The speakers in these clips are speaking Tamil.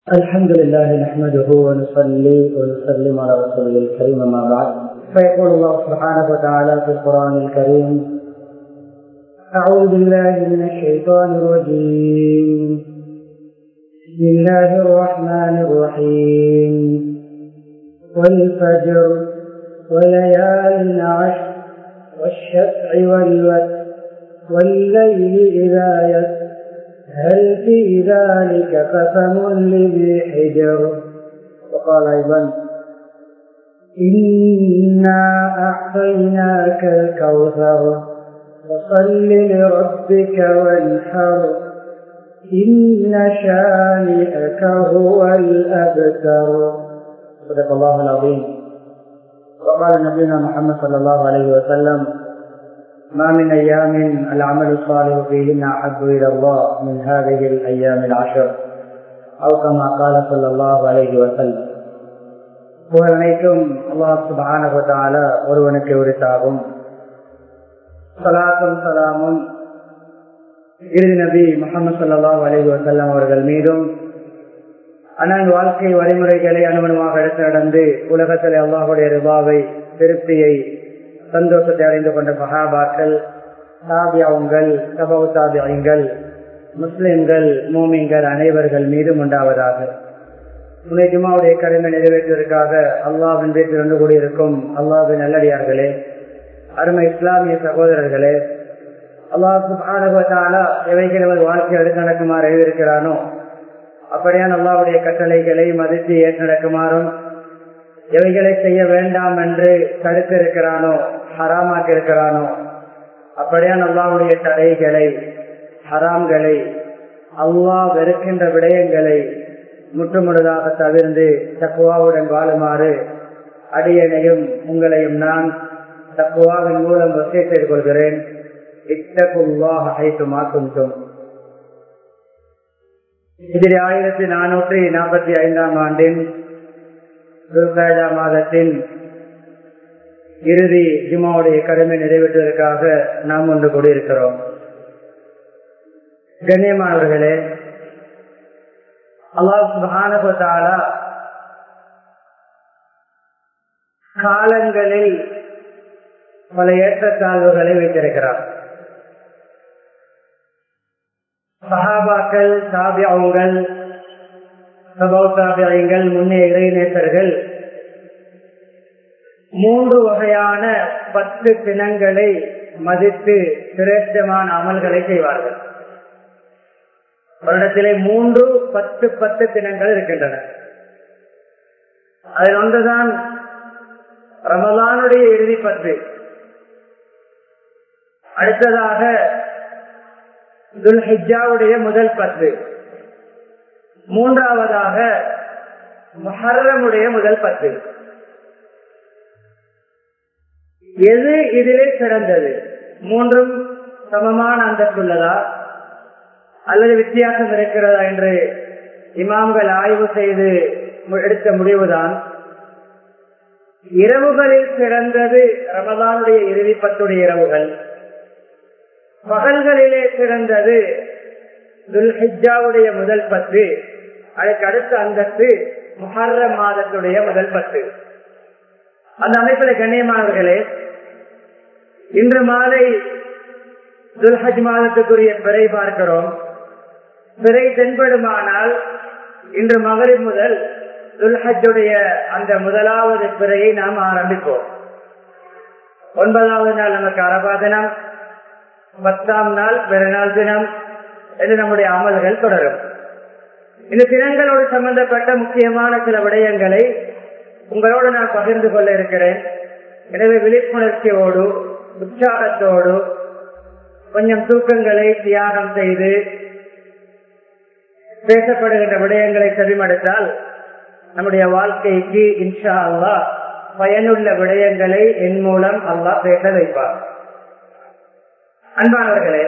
الحمد لله نحمده ونصلي ونسلم على رسوله الكريم ما بعد فيقول الله سبحانه وتعالى في القرآن الكريم أعوذ بالله من الشيطان الرجيم بسم الله الرحمن الرحيم والفجر وليال عشر والشفع والوتر والليل إذا يسر هل في ذلك قسم لذي حجر وقال أيضا إنا أعطيناك الكوثر فصل لربك وانحر إن شانئك هو الأبتر صدق الله العظيم وقال نبينا محمد صلى الله عليه وسلم ما من أيام العمل الصالح فيهن أحب إلى الله من هذه الأيام العشر أو كما قال صلى الله عليه وسلم புகழ் அனைத்தும் அல்லாஹ் சுபானகத்தால ஒருவனுக்கு உரித்தாகும் சலாத்தும் சலாமும் இறுதி நபி முகமது சல்லாஹ் அலி வசல்லாம் அவர்கள் மீதும் அண்ணன் வாழ்க்கை வழிமுறைகளை அனுமணமாக எடுத்து நடந்து உலகத்தில் அல்லாஹுடைய ரிபாவை திருப்தியை சந்தோஷத்தை அறிந்து கொண்ட மகாபாக்கள் தாபியாவுங்கள் சபவு தாபியங்கள் முஸ்லிம்கள் மூமிங்கள் அனைவர்கள் மீதும் உண்டாவதாக துணை ஜுமாவுடைய கடமை நிறைவேற்றுவதற்காக அல்லாவின் வீட்டில் வந்து கூடியிருக்கும் அல்லாவின் நல்லடியார்களே அருமை இஸ்லாமிய சகோதரர்களே அல்லாஹாலா எவைகள் நமது வாழ்க்கை எடுத்து நடக்குமாறு எழுதியிருக்கிறானோ அப்படியான அல்லாவுடைய கட்டளைகளை மதித்து ஏற்று நடக்குமாறும் எவைகளை செய்ய வேண்டாம் என்று தடுத்து இருக்கிறானோ ஹராமாக்கி இருக்கிறானோ அப்படியான அல்லாவுடைய தடைகளை ஹராம்களை அல்லாஹ் வெறுக்கின்ற விடயங்களை முற்றுமுழுதாக தவிர்ந்து தக்குவாவுடன் வாழுமாறு அடியனையும் உங்களையும் நான் தக்குவாவின் மூலம் வசதி செய்து கொள்கிறேன் இத்தகுவாக அழைத்து மாற்றும் இதில் ஆயிரத்தி நானூற்றி நாற்பத்தி ஐந்தாம் ஆண்டின் துர்காஜா மாதத்தின் இறுதி ஜிமாவுடைய கடமை நிறைவேற்றுவதற்காக நாம் ஒன்று கூடியிருக்கிறோம் கண்ணியமானவர்களே அல்லாஹால காலங்களில் பல ஏற்றத்தாழ்வுகளை வைத்திருக்கிறார் சஹாபாக்கள் சாபியாவுங்கள் சபௌத்தாபியங்கள் முன்னே இறைநேசர்கள் மூன்று வகையான பத்து தினங்களை மதித்து சிரேஷ்டமான அமல்களை செய்வார்கள் வருடத்திலே மூன்று பத்து பத்து தினங்கள் இருக்கின்றன அதில் ஒன்றுதான் ரமலானுடைய இறுதி பத்து அடுத்ததாக துல்ஹிஜாவுடைய முதல் பத்து மூன்றாவதாக மஹரமுடைய முதல் பத்து எது இதிலே சிறந்தது மூன்றும் சமமான அந்தஸ்துள்ளதா அல்லது வித்தியாசம் இருக்கிறதா என்று இமாம்கள் ஆய்வு செய்து எடுத்த முடிவுதான் இரவுகளில் சிறந்தது ரமதானுடைய இறுதி பத்துடைய இரவுகள் பகல்களிலே சிறந்தது துல்ஹிஜாவுடைய முதல் பத்து அதற்கு அடுத்த அந்தஸ்து முஹர்ர மாதத்துடைய முதல் பத்து அந்த அமைப்பில் கண்ணியமானவர்களே இன்று மாலை துல்ஹஜ் மாதத்துக்குரிய பிறை பார்க்கிறோம் பிறை தென்படுமானால் இன்று மகரி முதல் துல்ஹஜுடைய அந்த முதலாவது பிறையை நாம் ஆரம்பிப்போம் ஒன்பதாவது நாள் நமக்கு அரபா தினம் பத்தாம் நாள் பிறநாள் தினம் என்று நம்முடைய அமல்கள் தொடரும் இந்த தினங்களோடு சம்பந்தப்பட்ட முக்கியமான சில விடயங்களை உங்களோடு நான் பகிர்ந்து கொள்ள இருக்கிறேன் எனவே விழிப்புணர்ச்சியோடு உற்சாகத்தோடு கொஞ்சம் தூக்கங்களை தியாகம் செய்து பேசப்படுகின்ற விடயங்களை செவிமடுத்தால் நம்முடைய வாழ்க்கைக்கு இன்ஷா அல்லா பயனுள்ள விடயங்களை என் மூலம் அல்லா பேச வைப்பார் அன்பானவர்களே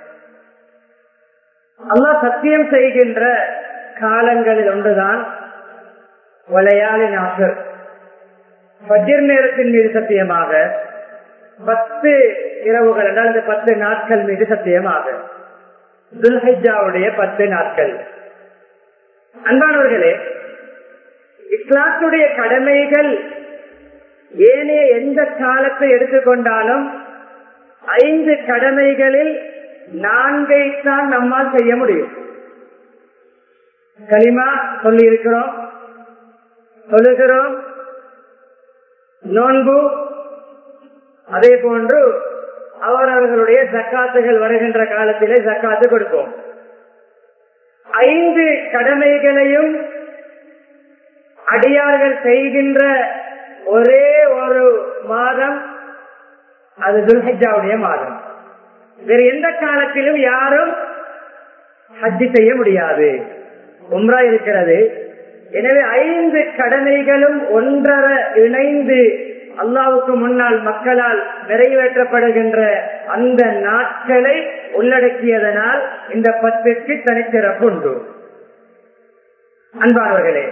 அல்லா சத்தியம் செய்கின்ற காலங்களில் ஒன்றுதான் வளையாளின் ஆசர் பஜிர் நேரத்தின் மீது சத்தியமாக பத்து இரவுகள் என்றால் இந்த பத்து நாட்கள் மீது சத்தியமாக துல்ஹிஜாவுடைய பத்து நாட்கள் அன்பானவர்களே இஸ்லாத்துடைய கடமைகள் ஏனைய எந்த காலத்தை எடுத்துக்கொண்டாலும் ஐந்து கடமைகளில் நான்கை தான் நம்மால் செய்ய முடியும் களிமா சொல்லி இருக்கிறோம் சொல்லுகிறோம் நோன்பு அதே போன்று அவரவர்களுடைய சக்காத்துகள் வருகின்ற காலத்திலே சக்காத்து கொடுப்போம் ஐந்து கடமைகளையும் அடியார்கள் செய்கின்ற ஒரே ஒரு மாதம் அது துல்ஹிஜாவுடைய மாதம் வேறு எந்த காலத்திலும் யாரும் ஹஜ்ஜி செய்ய முடியாது உம்ரா இருக்கிறது எனவே ஐந்து கடமைகளும் ஒன்றர இணைந்து அல்லாவுக்கு முன்னால் மக்களால் நிறைவேற்றப்படுகின்ற அந்த நாட்களை உள்ளடக்கியதனால் இந்த பத்திற்கு தனிச்சிறப்பு உண்டு அன்பானவர்களே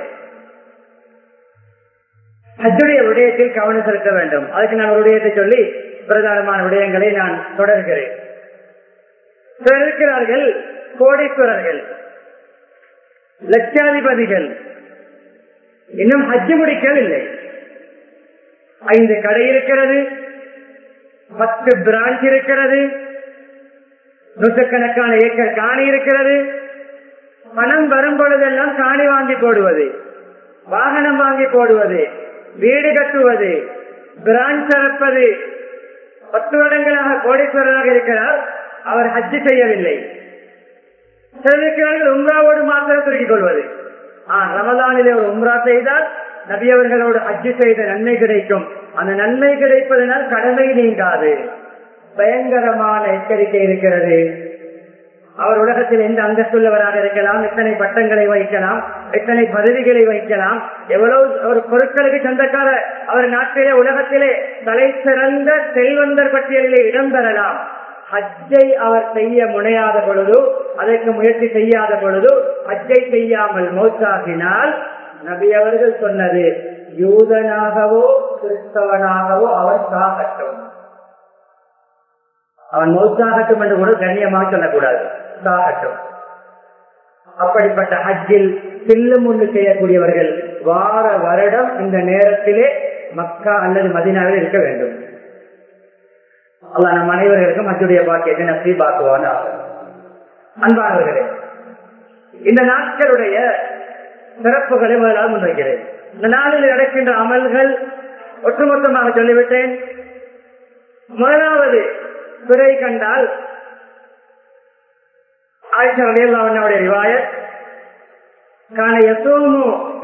ஹஜ்ஜுடைய விடயத்தில் கவனம் செலுத்த வேண்டும் அதுக்கு நான் ஒரு விடயத்தை சொல்லி பிரதானமான விடயங்களை நான் தொடர்கிறேன் சிலர் இருக்கிறார்கள் கோடீஸ்வரர்கள் லட்சாதிபதிகள் இன்னும் ஹஜ்ஜு முடிக்கவில்லை ஐந்து கடை இருக்கிறது பத்து பிரான்ச் இருக்கிறது நூற்றுக்கணக்கான ஏக்கர் காணி இருக்கிறது பணம் வரும் பொழுதெல்லாம் காணி வாங்கி போடுவது வாகனம் வாங்கி போடுவது வீடு கட்டுவது பிரான்ச் திறப்பது பத்து வருடங்களாக கோடீஸ்வரராக இருக்கிறார் அவர் ஹஜ்ஜு செய்யவில்லை சிலருக்கிறார்கள் உம்ராவோடு மாத்திரம் சுருக்கிக் கொள்வது ஆஹ் ரமதானிலே ஒரு உம்ரா செய்தால் நபியவர்களோடு ஹஜ்ஜு செய்த நன்மை கிடைக்கும் அந்த நன்மை கிடைப்பதனால் கடமை நீங்காது பயங்கரமான எச்சரிக்கை இருக்கிறது அவர் உலகத்தில் எந்த அந்தஸ்துள்ளவராக இருக்கலாம் எத்தனை பட்டங்களை வைக்கலாம் எத்தனை பதவிகளை வைக்கலாம் எவ்வளவு ஒரு பொருட்களுக்கு சொந்தக்கார அவர் நாட்டிலே உலகத்திலே தலை சிறந்த செல்வந்தர் பட்டியலிலே இடம் பெறலாம் ஹஜ்ஜை அவர் செய்ய முனையாத பொழுது அதற்கு முயற்சி செய்யாத பொழுது ஹஜ்ஜை செய்யாமல் மோச்சாகினால் நபி அவர்கள் சொன்னது யூதனாகவோ கிறிஸ்தவனாகவோ அவர் சாகட்டும் அவன் மௌத்தாகட்டும் என்று கூட கண்ணியமாக சொல்லக்கூடாது சாகட்டும் அப்படிப்பட்ட ஹஜ்ஜில் சில்லு முள்ளு செய்யக்கூடியவர்கள் வார வருடம் இந்த நேரத்திலே மக்கா அல்லது மதினாவில் இருக்க வேண்டும் அல்ல நம் அனைவர்களுக்கும் ஹஜ்ஜுடைய பாக்கியத்தை நம்பி பார்க்குவான் அன்பானவர்களே இந்த நாட்களுடைய சிறப்புகளை முதலாக முன்வைக்கிறேன் இந்த நாளில் நடக்கின்ற அமல்கள் ஒட்டுமொத்தமாக சொல்லிவிட்டேன் முதலாவது பிறை கண்டால் ஆயிஷருடைய ரிவாயத் காண யசோமு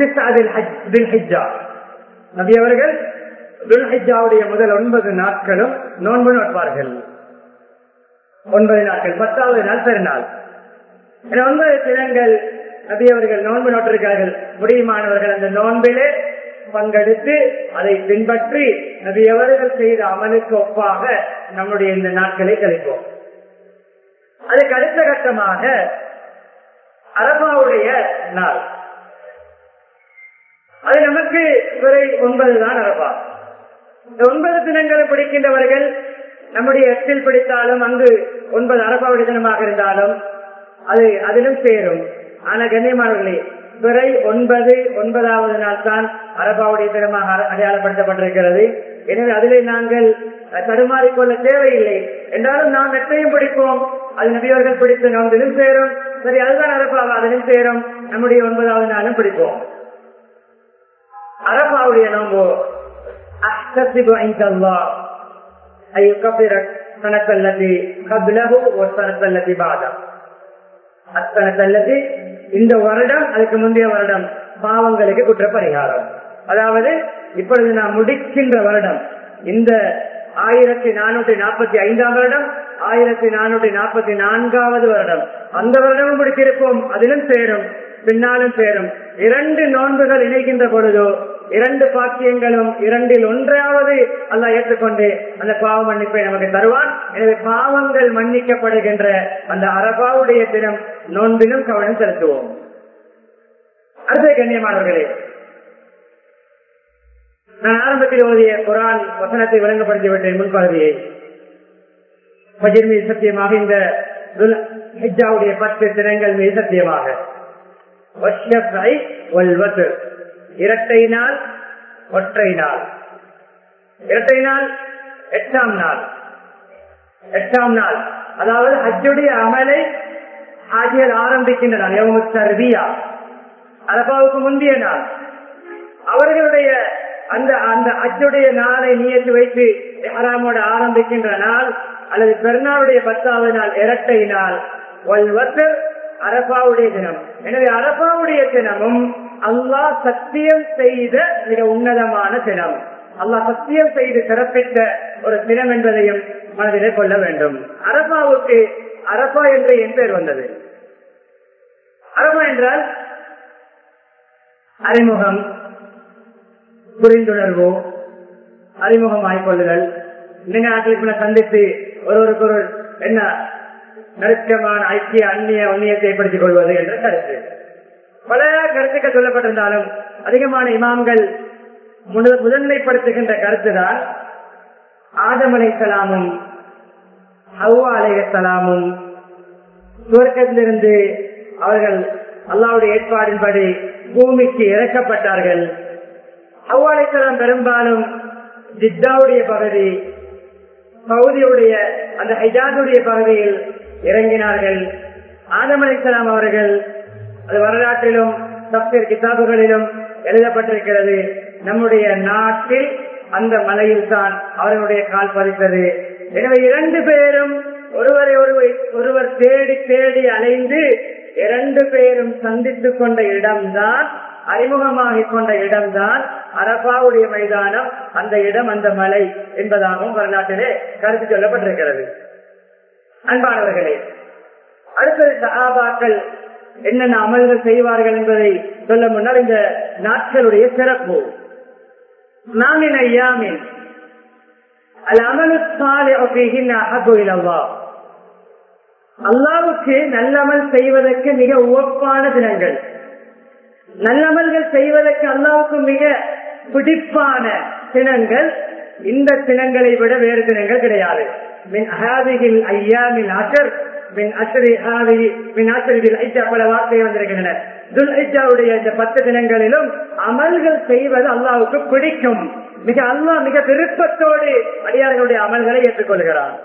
நபி அவர்கள் துல்ஹிஜாவுடைய முதல் ஒன்பது நாட்களும் நோன்பு நோட்பார்கள் ஒன்பது நாட்கள் பத்தாவது நாள் பெருநாள் ஒன்பது தினங்கள் நபி அவர்கள் நோன்பு நோட்டிருக்கிறார்கள் முடியுமானவர்கள் அந்த நோன்பிலே பங்கெடுத்து அதை பின்பற்றி நபி அவர்கள் செய்த அமலுக்கு ஒப்பாக நம்முடைய இந்த நாட்களை கழிப்போம் அதுக்கு அடுத்த கட்டமாக அரபாவுடைய நாள் அது நமக்கு துறை ஒன்பது தான் அரபா இந்த ஒன்பது தினங்களை பிடிக்கின்றவர்கள் நம்முடைய எட்டில் பிடித்தாலும் அங்கு ஒன்பது அரபாவுடைய தினமாக இருந்தாலும் அது அதிலும் சேரும் ஆனா கண்ணியமானவர்களே துறை ஒன்பது ஒன்பதாவது நாள் தான் அரபாவுடைய தினமாக அடையாளப்படுத்தப்பட்டிருக்கிறது எனவே அதிலே நாங்கள் தடுமாறிக்கொள்ள தேவையில்லை என்றாலும் நாம் எட்டையும் பிடிப்போம் அது நபியவர்கள் பிடித்த நோன்பிலும் சேரும் சரி அதுதான் அரபாவா அதிலும் சேரும் நம்முடைய ஒன்பதாவது நாளும் பிடிப்போம் அரபாவுடைய நோம்பு அஹ்தசிபு ஐந்தல்லாஹ் ஐயுகபிர சனத்தல்லதி கபிலஹு ஒரு சனத்தல்லதி பாதா அத்தனத்தல்லதி இந்த வருடம் அதுக்கு முந்தைய வருடம் பாவங்களுக்கு குற்ற பரிகாரம் அதாவது இப்பொழுது நாம் முடிக்கின்ற வருடம் இந்த ஆயிரத்தி நானூற்றி நாற்பத்தி ஐந்தாம் வருடம் ஆயிரத்தி நானூற்றி நாற்பத்தி நான்காவது வருடம் அந்த வருடமும் முடித்திருப்போம் அதிலும் சேரும் பின்னாலும் சேரும் இரண்டு நோன்புகள் இணைகின்ற பொழுதோ இரண்டு பாக்கியங்களும் இரண்டில் ஒன்றாவது அல்ல ஏற்றுக்கொண்டு அந்த பாவ மன்னிப்பை நமக்கு தருவான் எனவே பாவங்கள் மன்னிக்கப்படுகின்ற அந்த அரபாவுடைய தினம் நோன்பிலும் கவனம் செலுத்துவோம் அடுத்த கண்ணியமானவர்களே நான் ஆரம்பத்தில் ஓதிய குரான் வசனத்தை விளங்கப்படுத்தி விட்டேன் முன்பகுதியை பஜிர் மீது சத்தியமாக இந்த ஹிஜாவுடைய பத்து தினங்கள் மீது சத்தியமாக இரட்டை நாள் ஒற்றை நாள் இரட்டை நாள் எட்டாம் நாள் எட்டாம் நாள் அதாவது ஹஜ்ஜுடைய அமலை ஆகியல் ஆரம்பிக்கின்றன அரபாவுக்கு முந்தைய நாள் அவர்களுடைய அந்த அந்த அச்சுடைய நாளை நியத்து வைத்து ஹராமோட ஆரம்பிக்கின்ற நாள் அல்லது பெருநாளுடைய பத்தாவது நாள் இரட்டை நாள் அரபாவுடைய தினம் எனவே அரபாவுடைய தினமும் அல்லாஹ் சத்தியம் செய்த மிக உன்னதமான தினம் அல்லாஹ் சத்தியம் செய்து சிறப்பித்த ஒரு தினம் என்பதையும் மனதிலே கொள்ள வேண்டும் அரபாவுக்கு அரபா என்ற என் பேர் வந்தது அரபா என்றால் அறிமுகம் புரிந்துணர்வு அறிமுகம் ஆய்கொள்ளுதல் நினைவு சந்தித்து ஒருவருக்கு ஒரு என்ன நெருக்கமான ஐக்கிய அந்நிய உண்ணியத்தை ஏற்படுத்திக் கொள்வது என்ற கருத்து பல கருத்துக்கள் சொல்லப்பட்டிருந்தாலும் அதிகமான இமாம்கள் முதன்மைப்படுத்துகின்ற கருத்துதான் ஆதம் அலைசலாமும் ஹவ்வா அலைசலாமும் சுவர்க்கத்திலிருந்து அவர்கள் அல்லாவுடைய ஏற்பாடின்படி பூமிக்கு இறக்கப்பட்டார்கள் ஹவ்வா அலைசலாம் பெரும்பாலும் ஜித்தாவுடைய பகுதி சவுதியுடைய அந்த ஹைஜாதுடைய பகுதியில் இறங்கினார்கள் ஆதம் அலைசலாம் அவர்கள் அது வரலாற்றிலும் தப்சீர் கிதாபுகளிலும் எழுதப்பட்டிருக்கிறது நம்முடைய நாட்டில் அந்த மலையில் தான் அவர்களுடைய கால் பதித்தது எனவே இரண்டு பேரும் ஒருவரை ஒருவர் ஒருவர் தேடி தேடி அலைந்து இரண்டு பேரும் சந்தித்துக் கொண்ட இடம்தான் அறிமுகமாகிக் கொண்ட இடம்தான் அரபாவுடைய மைதானம் அந்த இடம் அந்த மலை என்பதாகவும் வரலாற்றிலே கருத்து சொல்லப்பட்டிருக்கிறது அன்பானவர்களே அடுத்தது சகாபாக்கள் என்னென்ன அமல்கள் செய்வார்கள் என்பதை சொல்ல முன்னால் இந்த நாட்களுடைய சிறப்பு நாமின் ஐயாமின் அல்லாவுக்கு நல்லமல் செய்வதற்கு மிக உவப்பான தினங்கள் நல்லமல்கள் செய்வதற்கு அல்லாவுக்கு மிக பிடிப்பான தினங்கள் இந்த தினங்களை விட வேறு தினங்கள் கிடையாது மின் அஹாதிகில் ஐயாமின் அசர் மின் அசரி மின் அசரில் ஐஜா பல வார்த்தை வந்திருக்கின்றன துல் ஐஜாவுடைய இந்த பத்து தினங்களிலும் அமல்கள் செய்வது அல்லாவுக்கு பிடிக்கும் மிக அல்லா மிக விருப்பத்தோடு அடியார்களுடைய அமல்களை ஏற்றுக்கொள்கிறார்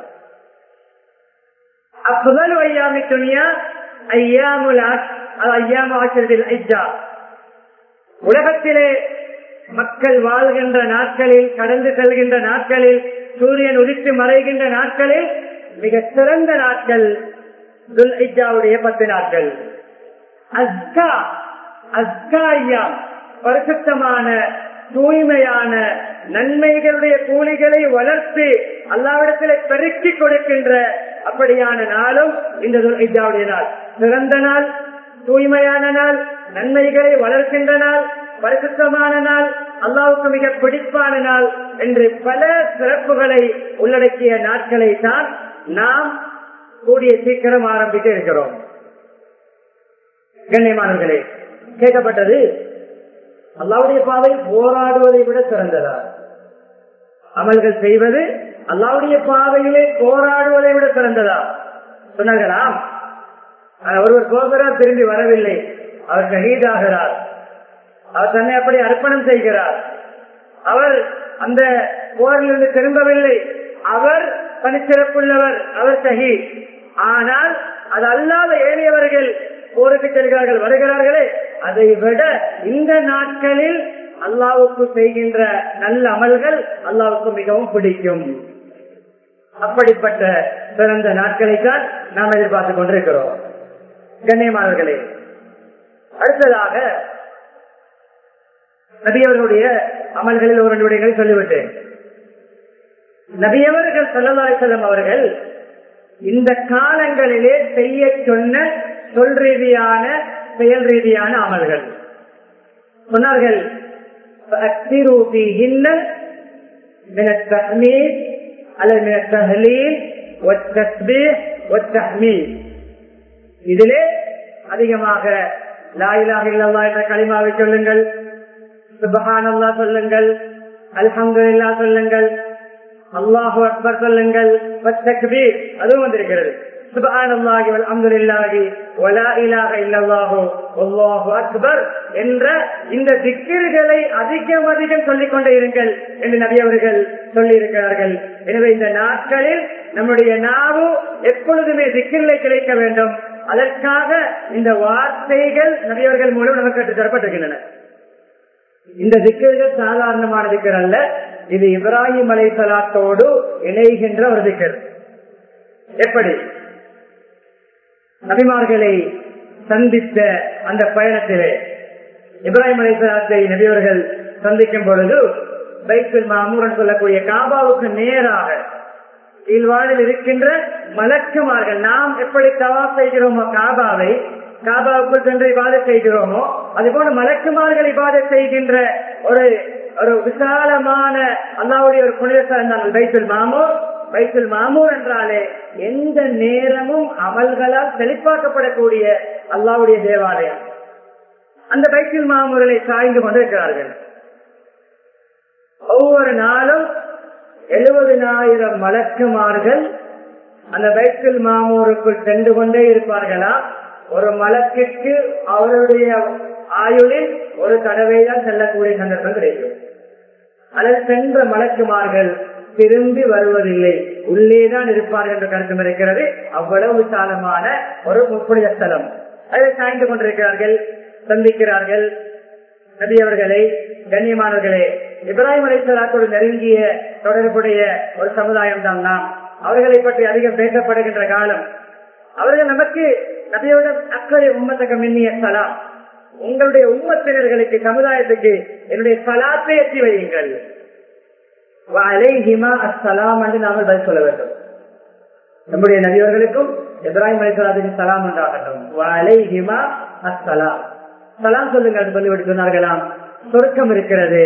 அப்புதல் ஐயாமி துணியா ஐயாமுல் ஐயாமு ஆசிரியர் ஐஜா உலகத்திலே மக்கள் வாழ்கின்ற நாட்களில் கடந்து செல்கின்ற நாட்களில் சூரியன் உதித்து மறைகின்ற நாட்களில் மிக சிறந்த நாட்கள் துல் ஐஜாவுடைய பத்து நாட்கள் அஸ்கா அஸ்கா ஐயா பரிசுத்தமான தூய்மையான நன்மைகளுடைய கூலிகளை வளர்த்து அல்லாவிடத்தில் பெருக்கி கொடுக்கின்ற அப்படியான நாளும் இந்த துல்ஹிஜாவுடைய நாள் சிறந்த நாள் தூய்மையான நாள் நன்மைகளை வளர்க்கின்ற நாள் பரிசுத்தமான நாள் அல்லாவுக்கு மிக பிடிப்பான நாள் என்று பல சிறப்புகளை உள்ளடக்கிய நாட்களை தான் நாம் கூடிய சீக்கிரம் ஆரம்பித்து இருக்கிறோம் கண்ணியமானவர்களே கேட்கப்பட்டது அல்லாவுடைய பாதை போராடுவதை விட சிறந்ததா அமல்கள் செய்வது அல்லாவுடைய பாதையிலே போராடுவதை விட சிறந்ததா சொன்னார்களாம் ஒருவர் போகிறார் திரும்பி வரவில்லை அவர் ஷஹீதாகிறார் அவர் தன்னை அப்படி அர்ப்பணம் செய்கிறார் அவர் அந்த போரிலிருந்து திரும்பவில்லை அவர் தனிச்சிறப்புள்ளவர் அவர் ஷஹீத் ஆனால் அது அல்லாத ஏனையவர்கள் போருக்கு செல்கிறார்கள் வருகிறார்களே அதை விட இந்த நாட்களில் அல்லாவுக்கு செய்கின்ற நல்ல அமல்கள் அல்லாவுக்கு மிகவும் பிடிக்கும் அப்படிப்பட்ட சிறந்த நாட்களைத்தான் நாம் எதிர்பார்த்துக் கொண்டிருக்கிறோம் கண்ணியமானவர்களே அடுத்ததாக நபியவர்களுடைய அமல்களில் ஒரு நிமிடங்களை சொல்லிவிட்டேன் நபியவர்கள் செல்லலாய் செல்லும் அவர்கள் இந்த காலங்களிலே செய்ய சொன்ன சொல் ரீதியான செயல் ரீதியான அமல்கள் சொன்னார்கள் இதிலே அதிகமாக லாயிலாக இல்லல்லா என்ற களிமாவை சொல்லுங்கள் சுபஹானல்லா சொல்லுங்கள் அல்ஹம்துல்லா சொல்லுங்கள் அல்லாஹு அக்பர் சொல்லுங்கள் அதுவும் வந்திருக்கிறது சுபஹானல்லாஹி வல்ஹம்துலில்லாஹி வலா இலாஹ இல்லல்லாஹு வல்லாஹு அக்பர் என்ற இந்த திக்கிர்களை அதிகம் அதிகம் சொல்லிக் கொண்டே இருங்கள் என்று நபி அவர்கள் சொல்லி இருக்கிறார்கள் எனவே இந்த நாட்களில் நம்முடைய நாவு எப்பொழுதுமே திக்கிர்களை கிடைக்க வேண்டும் அதற்காக இந்த வார்த்தைகள் நபியவர்கள் மூலம் நமக்கு கற்றுத் தரப்பட்டிருக்கின்றன இந்த திக்கர்கள் சாதாரணமான திக்கர் அல்ல இது இப்ராஹிம் அலை சலாத்தோடு இணைகின்ற ஒரு திக்கர் எப்படி நபிமார்களை சந்தித்த அந்த பயணத்திலே இப்ராஹிம் அலை சலாத்தை நபியவர்கள் சந்திக்கும் பொழுது பைத்துல் மாமூரன் சொல்லக்கூடிய காபாவுக்கு நேராக இல்வாழில் இருக்கின்ற மலக்குமார்கள் நாம் எப்படி தவா செய்கிறோமோ காபாவை காபாவுக்குள் சென்று இபாத செய்கிறோமோ அதுபோல மலக்குமார்கள் இபாத செய்கின்ற ஒரு ஒரு விசாலமான அல்லாவுடைய ஒரு புனிதஸ்தலம் தான் பைத்துல் மாமூர் பைத்துல் மாமூர் என்றாலே எந்த நேரமும் அமல்களால் செழிப்பாக்கப்படக்கூடிய அல்லாவுடைய தேவாலயம் அந்த பைத்துல் மாமூர்களை சாய்ந்து கொண்டிருக்கிறார்கள் ஒவ்வொரு நாளும் எழுபதினாயிரம் மலக்குமார்கள் அந்த பைத்துல் மாமூருக்குள் சென்று கொண்டே இருப்பார்களா ஒரு மலக்கிற்கு அவருடைய ஆயுளில் ஒரு தடவை தான் செல்லக்கூடிய சந்தர்ப்பம் கிடைக்கும் அல்லது சென்ற மலக்குமார்கள் திரும்பி வருவதில்லை உள்ளேதான் இருப்பார்கள் என்ற கருத்தும் இருக்கிறது அவ்வளவு விசாலமான ஒரு முப்புடைய ஸ்தலம் அதை சாய்ந்து கொண்டிருக்கிறார்கள் சந்திக்கிறார்கள் நபி அவர்களை கண்ணியமானவர்களே இப்ராஹிம் அலைசலாத்தோடு நெருங்கிய தொடர்புடைய ஒரு சமுதாயம் தான் நாம் அவர்களை பற்றி அதிகம் பேசப்படுகின்ற காலம் அவர்கள் நமக்கு நபியோட அக்கறை உம்மத்தக மின்னிய சலாம் உங்களுடைய உம்மத்தினர்களுக்கு சமுதாயத்துக்கு என்னுடைய சலாத்தை எத்தி வையுங்கள் அஸ்ஸலாம் என்று நாங்கள் பதில் சொல்ல வேண்டும் நம்முடைய நபியவர்களுக்கும் இப்ராஹிம் அலிசலாத்துக்கு சலாம் என்றாகட்டும் வலைஹிமா அஸ்ஸலாம் சலாம் சொல்லுங்க அது சொல்லிவிட்டு சொன்னார்களாம் சொர்க்கம் இருக்கிறது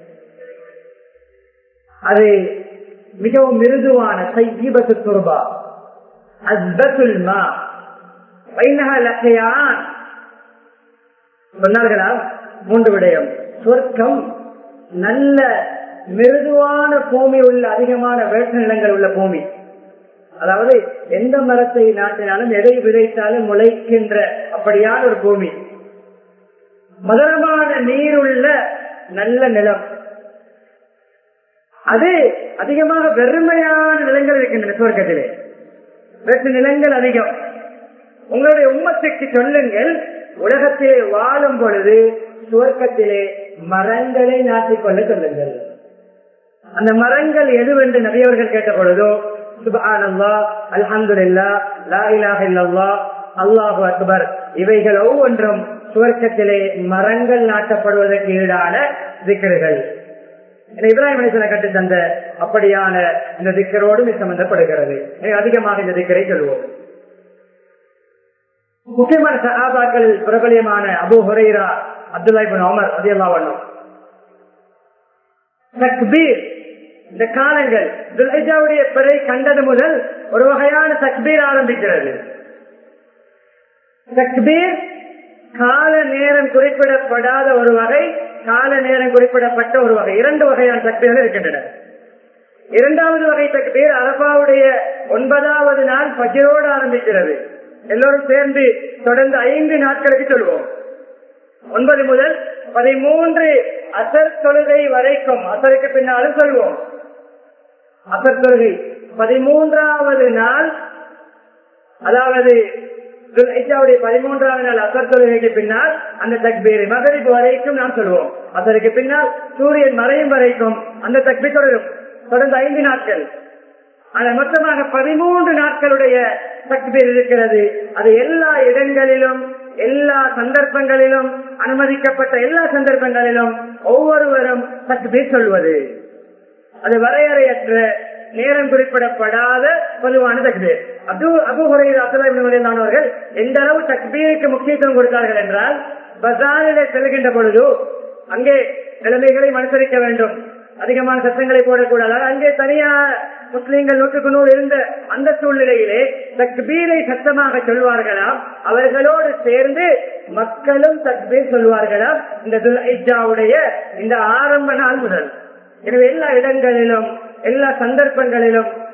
அது மிகவும் மிருதுவான சையீபத்து துர்பா அஸ்பத்துல் மா வைநகலக்கையான் சொன்னார்களா மூன்று விடயம் சொர்க்கம் நல்ல மிருதுவான பூமி உள்ள அதிகமான வேட்ட நிலங்கள் உள்ள பூமி அதாவது எந்த மரத்தை நாட்டினாலும் எதை விதைத்தாலும் முளைக்கின்ற அப்படியான ஒரு பூமி மதுரமான நீருள்ள நல்ல நிலம் அது அதிகமாக வெறுமையான நிலங்கள் இருக்கின்றன சுவர்க்கத்திலே வெற்று நிலங்கள் அதிகம் உங்களுடைய உம்மத்துக்கு சொல்லுங்கள் உலகத்திலே வாழும் பொழுது சுவர்க்கத்திலே மரங்களை நாட்டிக்கொள்ள சொல்லுங்கள் அந்த மரங்கள் எதுவென்று நபியவர்கள் கேட்ட பொழுதோ சுபானல்லா அல்ஹம்துல்லா லா இலாஹ இல்லல்லா அல்லாஹு அக்பர் இவைகள் ஒவ்வொன்றும் சுவர்க்கத்திலே மரங்கள் நாட்டப்படுவதற்கு ஈடான திக்கர்கள் இப்ராஹிம் அலிசன கட்டு தந்த அப்படியான இந்த திக்கரோடு சம்பந்தப்படுகிறது அதிகமாக இந்த திக்கரை சொல்வோம் முக்கியமான சகாபாக்கள் பிரபலியமான அபு ஹுரைரா அப்துல்லாஹிபின் அமர் அதெல்லாம் வண்ணம் தக்பீர் இந்த காலங்கள் துல்ஹிஜாவுடைய பிறை கண்டது முதல் ஒரு வகையான தக்பீர் ஆரம்பிக்கிறது தக்பீர் கால நேரம் குறிப்பிடப்படாத ஒரு வகை கால நேரம் குறிப்பிடப்பட்ட ஒரு வகை இரண்டு வகையான தக்பீர்கள் இருக்கின்றன இரண்டாவது வகை தக்பீர் அரபாவுடைய ஒன்பதாவது நாள் பஜரோடு ஆரம்பிக்கிறது எல்லோரும் சேர்ந்து தொடர்ந்து ஐந்து நாட்களுக்கு சொல்வோம் ஒன்பது முதல் பதிமூன்று அசர் தொழுகை வரைக்கும் அசருக்கு பின்னாலும் சொல்வோம் அசர் தொழுகை பதிமூன்றாவது நாள் அதாவது பதிமூன்றாவது நாள் அசர் தொழுகைக்கு பின்னால் அந்த தக்பீர் மகரிப்பு வரைக்கும் நாம் சொல்வோம் அதற்கு பின்னால் சூரியன் மறையும் வரைக்கும் அந்த தக்பீர் தொடரும் தொடர்ந்து ஐந்து நாட்கள் அது மொத்தமாக பதிமூன்று நாட்களுடைய தக்பீர் இருக்கிறது அது எல்லா இடங்களிலும் எல்லா சந்தர்ப்பங்களிலும் அனுமதிக்கப்பட்ட எல்லா சந்தர்ப்பங்களிலும் ஒவ்வொருவரும் தக்பீர் சொல்வது அது வரையறையற்ற நேரம் குறிப்பிடப்படாத பொதுவான தக்பீர் அபு அபுஹுரையில் அப்துல்லாவர்கள் எந்த அளவு தக்பீருக்கு முக்கியத்துவம் கொடுத்தார்கள் என்றால் பசாரில செல்கின்ற பொழுது அங்கே நிலைமைகளை அனுசரிக்க வேண்டும் அதிகமான சத்தங்களை போடக்கூடாது அங்கே தனியா முஸ்லீம்கள் நூற்றுக்கு நூறு இருந்த அந்த சூழ்நிலையிலே தக்பீரை சத்தமாக சொல்வார்களாம் அவர்களோடு சேர்ந்து மக்களும் தக்பீர் சொல்வார்களாம் இந்த துல்ஹிஜாவுடைய இந்த ஆரம்ப நாள் முதல் எனவே எல்லா இடங்களிலும் எல்லா சந்தர்ப்பங்களிலும்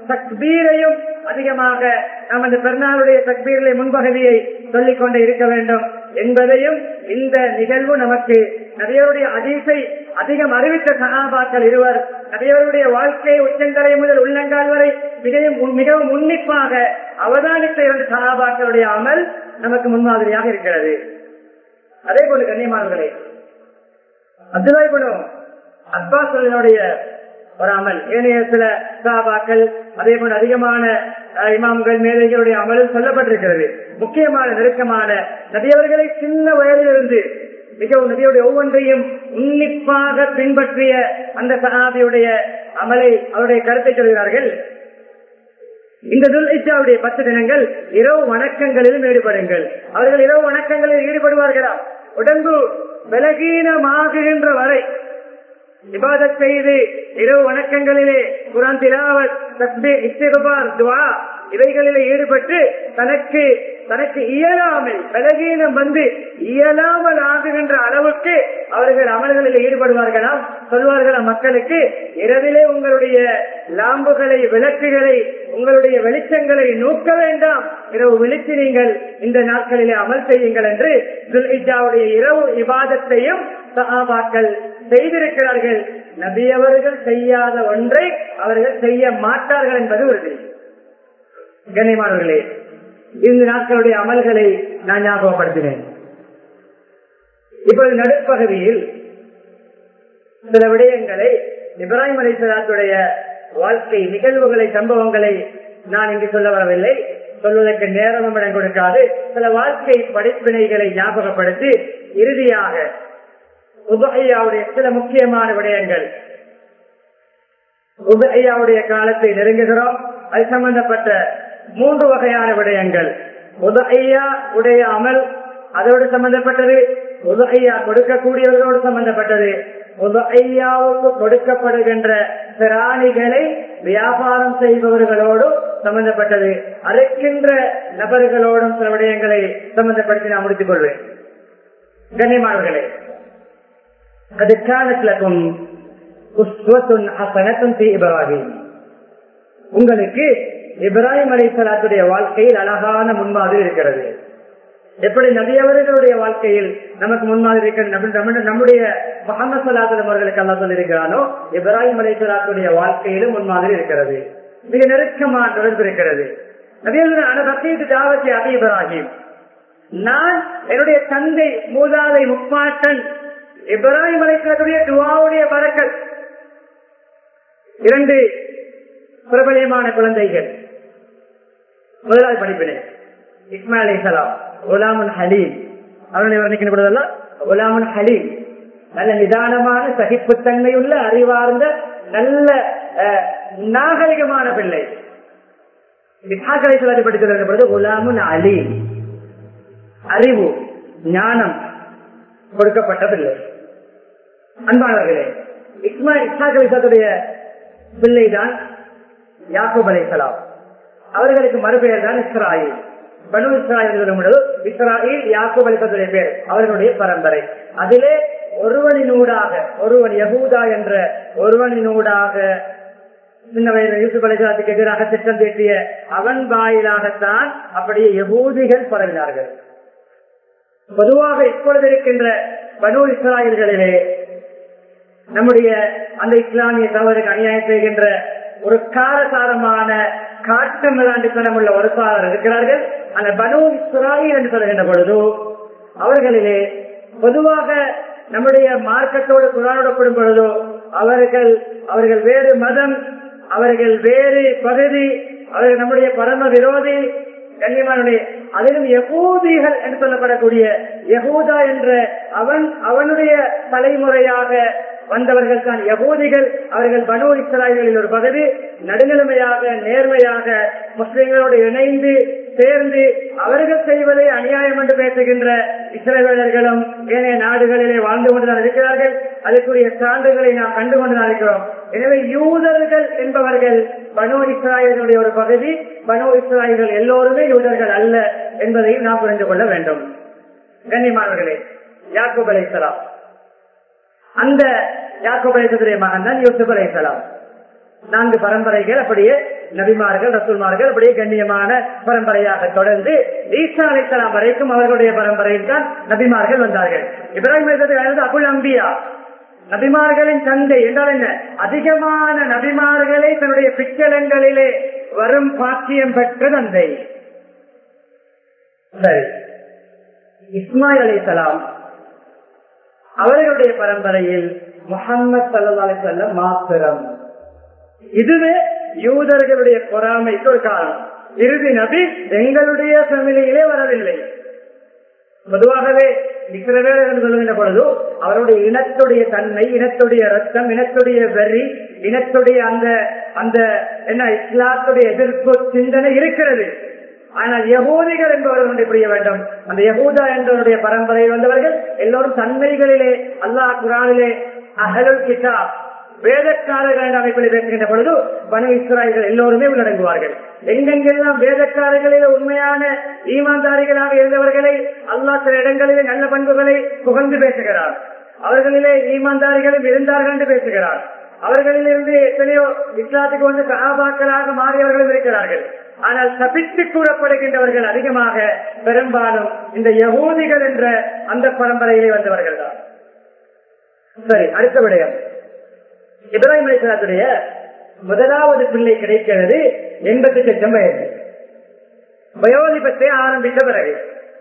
தக்பீரையும் அதிகமாக நாம் அந்த பெருநாளுடைய தக்பீரிலே முன்பகுதியை சொல்லிக் கொண்டு இருக்க வேண்டும் என்பதையும் இந்த நிகழ்வு நமக்கு நிறையருடைய அதிசை அதிகம் அறிவித்த சகாபாக்கள் இருவர் நிறையவருடைய வாழ்க்கையை உச்சந்தலை முதல் உள்ளங்கால் வரை மிகவும் மிகவும் உன்னிப்பாக அவதானித்த இரண்டு சகாபாக்களுடைய அமல் நமக்கு முன்மாதிரியாக இருக்கிறது அதே போல கண்ணியமானவர்களே அப்துல்லாய் குணம் அப்பாசனுடைய ஒரு அமல் ஏனைய சில சாபாக்கள் அதே போல அதிகமான இமாம்கள் மேலைகளுடைய அமலும் சொல்லப்பட்டிருக்கிறது முக்கியமான நெருக்கமான நபியவர்களை சின்ன வயதிலிருந்து மிகவும் நபியுடைய ஒவ்வொன்றையும் உன்னிப்பாக பின்பற்றிய அந்த சகாபியுடைய அமலை அவருடைய கருத்தை சொல்கிறார்கள் இந்த துல்ஹிஜாவுடைய பத்து தினங்கள் இரவு வணக்கங்களிலும் ஈடுபடுங்கள் அவர்கள் இரவு வணக்கங்களில் ஈடுபடுவார்களா உடம்பு பலகீனமாகுகின்ற வரை விவாதம் செய்து இரவு வணக்கங்களிலே குரான் திலாவத் தஸ்பீர் இஸ்திகுபார் துவா இவைகளிலே ஈடுபட்டு தனக்கு தனக்கு இயலாமல் பலகீனம் வந்து இயலாமல் ஆகுகின்ற அளவுக்கு அவர்கள் அமல்களில் ஈடுபடுவார்களாம் சொல்வார்களா மக்களுக்கு இரவிலே உங்களுடைய லாம்புகளை விளக்குகளை உங்களுடைய வெளிச்சங்களை நூக்க வேண்டாம் இரவு விழித்து நீங்கள் இந்த நாட்களிலே அமல் செய்யுங்கள் என்று துல்ஹிஜாவுடைய இரவு விவாதத்தையும் சகாபாக்கள் செய்திருக்கிறார்கள் நபியவர்கள் செய்யாத ஒன்றை அவர்கள் செய்ய மாட்டார்கள் என்பது உறுதி கண்ணியமானவர்களே இந்த நாட்களுடைய அமல்களை நான் ஞாபகப்படுத்தினேன் இப்பொழுது நடுப்பகுதியில் சில விடயங்களை இப்ராஹிம் அலிசலாத்துடைய வாழ்க்கை நிகழ்வுகளை சம்பவங்களை நான் இங்கு சொல்ல வரவில்லை சொல்வதற்கு நேரமும் இடம் கொடுக்காது சில வாழ்க்கை படிப்பினைகளை ஞாபகப்படுத்தி இறுதியாக உபகையாவுடைய சில முக்கியமான விடயங்கள் உபகையாவுடைய காலத்தை நெருங்குகிறோம் அது சம்பந்தப்பட்ட மூன்று வகையான விடயங்கள் உதகையா உடைய அமல் அதோடு சம்பந்தப்பட்டது உதகையா கொடுக்கக்கூடியவர்களோடு சம்பந்தப்பட்டது உதகையாவுக்கு கொடுக்கப்படுகின்ற பிராணிகளை வியாபாரம் செய்பவர்களோடு சம்பந்தப்பட்டது அழைக்கின்ற நபர்களோடும் சில விடயங்களை சம்பந்தப்படுத்தி நான் முடித்துக் கொள்வேன் கண்ணியமானவர்களே அது காலத்திலக்கும் இப்ராஹிம் உங்களுக்கு இப்ராஹிம் அலிசலாத்துடைய வாழ்க்கையில் அழகான முன்மாதிரி இருக்கிறது எப்படி நபியவர்களுடைய வாழ்க்கையில் நமக்கு முன்மாதிரி இருக்கிறது நம்முடைய முகமது சலாத்தலம் அவர்களுக்கு அல்லா சொல்லியிருக்கிறானோ இப்ராஹிம் அலிசலாத்துடைய முன்மாதிரி முன்மாதிரி இருக்கிறது மிக நெருக்கமான தொடர்பு இருக்கிறது தாவத்தி அபி இப்ராஹிம் நான் என்னுடைய தந்தை மூதாதை முப்பாட்டன் இப்ராஹிம் அலிசலாத்துடைய துவாவுடைய பறக்கல் இரண்டு பிரபலியமான குழந்தைகள் முதலாவது படிப்பினை இஸ்மாயில் அலிசலாம் குலாமுன் ஹலீம் அவருடைய வர்ணிக்கப்படுவதெல்லாம் குலாமுன் ஹலீம் நல்ல நிதானமான சகிப்புத்தன்மையுள்ள அறிவார்ந்த நல்ல நாகரிகமான பிள்ளை படித்து குலாமுன் அலீம் அறிவு ஞானம் கொடுக்கப்பட்ட பிள்ளை அன்பானவர்களே இஸ்மா இஸ்மாக்கலிசத்துடைய பிள்ளைதான் யாக்கூப் அலைசலாம் அவர்களுக்கு மறுபெயர் தான் இஸ்ராயில் பனு இஸ்ராயில் இஸ்ராயில் யாக்கூப் அலிசத்துடைய பேர் அவர்களுடைய பரம்பரை அதிலே ஒருவனினூடாக ஒருவன் யகூதா என்ற ஒருவனினூடாக சின்ன வயது யூசுப் அலிசலாத்துக்கு எதிராக திட்டம் தீட்டிய அவன் வாயிலாகத்தான் அப்படியே யகூதிகள் பரவினார்கள் பொதுவாக இப்பொழுது இருக்கின்ற பனு இஸ்ராயல்களிலே நம்முடைய அந்த இஸ்லாமிய சகோதரருக்கு அநியாயம் செய்கின்ற ஒரு காரசாரமான காட்டு மிராண்டித்தனம் உள்ள ஒரு சாரர் இருக்கிறார்கள் அந்த பனு இஸ்ராயில் என்று சொல்கின்ற பொழுது அவர்களிலே பொதுவாக நம்முடைய மார்க்கத்தோடு குரானோடு ஒப்பிடும் பொழுதோ அவர்கள் அவர்கள் வேறு மதம் அவர்கள் வேறு பகுதி அவர்கள் நம்முடைய பரம விரோதி கண்ணியமானுடைய அதிலும் யகூதிகள் என்று சொல்லப்படக்கூடிய யகூதா என்ற அவன் அவனுடைய தலைமுறையாக வந்தவர்கள் தான் யகூதிகள் அவர்கள் பனு இஸ்ராயல்களில் ஒரு பகுதி நடுநிலைமையாக நேர்மையாக முஸ்லிம்களோடு இணைந்து சேர்ந்து அவர்கள் செய்வதை அநியாயம் என்று பேசுகின்ற இஸ்ரேலர்களும் ஏனைய நாடுகளிலே வாழ்ந்து கொண்டுதான் இருக்கிறார்கள் அதற்குரிய சான்றுகளை நாம் கண்டு கொண்டுதான் இருக்கிறோம் எனவே யூதர்கள் என்பவர்கள் பனோ இஸ்ராயலுடைய ஒரு பகுதி பனோ இஸ்ராயல்கள் எல்லோருமே யூதர்கள் அல்ல என்பதையும் நாம் புரிந்து கொள்ள வேண்டும் கண்ணியமானவர்களே யாக்கூப் அலைசலாம் அந்த யாக்கூப் அலைசத்துடைய மகன் தான் யூசுப் அலைசலாம் நான்கு பரம்பரைகள் அப்படியே நபிமார்கள் ரசூல்மார்கள் அப்படியே கண்ணியமான பரம்பரையாக தொடர்ந்து ஈசா அலைத்தலாம் வரைக்கும் அவர்களுடைய பரம்பரையில் தான் நபிமார்கள் வந்தார்கள் இப்ராஹிம் அபுல் அம்பியா நபிமார்களின் தந்தை என்றால் என்ன அதிகமான நபிமார்களை தன்னுடைய பிச்சலங்களிலே வரும் பாக்கியம் பெற்ற தந்தை சரி இஸ்மாயில் அலிசலாம் அவர்களுடைய பரம்பரையில் முகம்மது சல்லா அலிசல்லம் மாத்திரம் இதுவே யூதர்களுடைய பொறாமைக்கு ஒரு காரணம் இறுதி நபி எங்களுடைய ஃபேமிலியிலே வரவில்லை பொதுவாகவே இஸ்ரவேலர் சொல்லுகின்ற பொழுது அவருடைய இனத்துடைய தன்மை இனத்துடைய ரத்தம் இனத்துடைய வெறி இனத்துடைய அந்த அந்த என்ன இஸ்லாத்துடைய எதிர்ப்பு சிந்தனை இருக்கிறது ஆனால் யகூதிகள் என்பவர்கள் புரிய வேண்டும் அந்த யகூதா என்பவருடைய பரம்பரையில் வந்தவர்கள் எல்லோரும் தன்மைகளிலே அல்லாஹ் குரானிலே அகலுல் கிட்டா வேதக்காரர்கள் என்ற அமைப்பில் பேசுகின்ற பொழுது பனு இஸ்ராயல்கள் எல்லோருமே உள்ளடங்குவார்கள் எங்கெங்கெல்லாம் வேதக்காரர்களில் உண்மையான ஈமான்தாரிகளாக இருந்தவர்களை அல்லா சில இடங்களிலே நல்ல பண்புகளை புகழ்ந்து பேசுகிறார் அவர்களிலே ஈமான்தாரிகளும் இருந்தார்கள் என்று பேசுகிறார் அவர்களிலிருந்து எத்தனையோ இஸ்லாத்துக்கு வந்து சகாபாக்களாக மாறியவர்களும் இருக்கிறார்கள் ஆனால் தப்பித்து கூறப்படுகின்றவர்கள் அதிகமாக பெரும்பாலும் இந்த யகூதிகள் என்ற அந்த பரம்பரையிலே வந்தவர்கள் தான் சரி அடுத்த விடயம் இப்ராஹிம் அலிஸ்லாத்துடைய முதலாவது பிள்ளை கிடைக்கிறது எண்பத்தி லட்சம் வயது வயோதிபத்தை ஆரம்பித்த பிறகு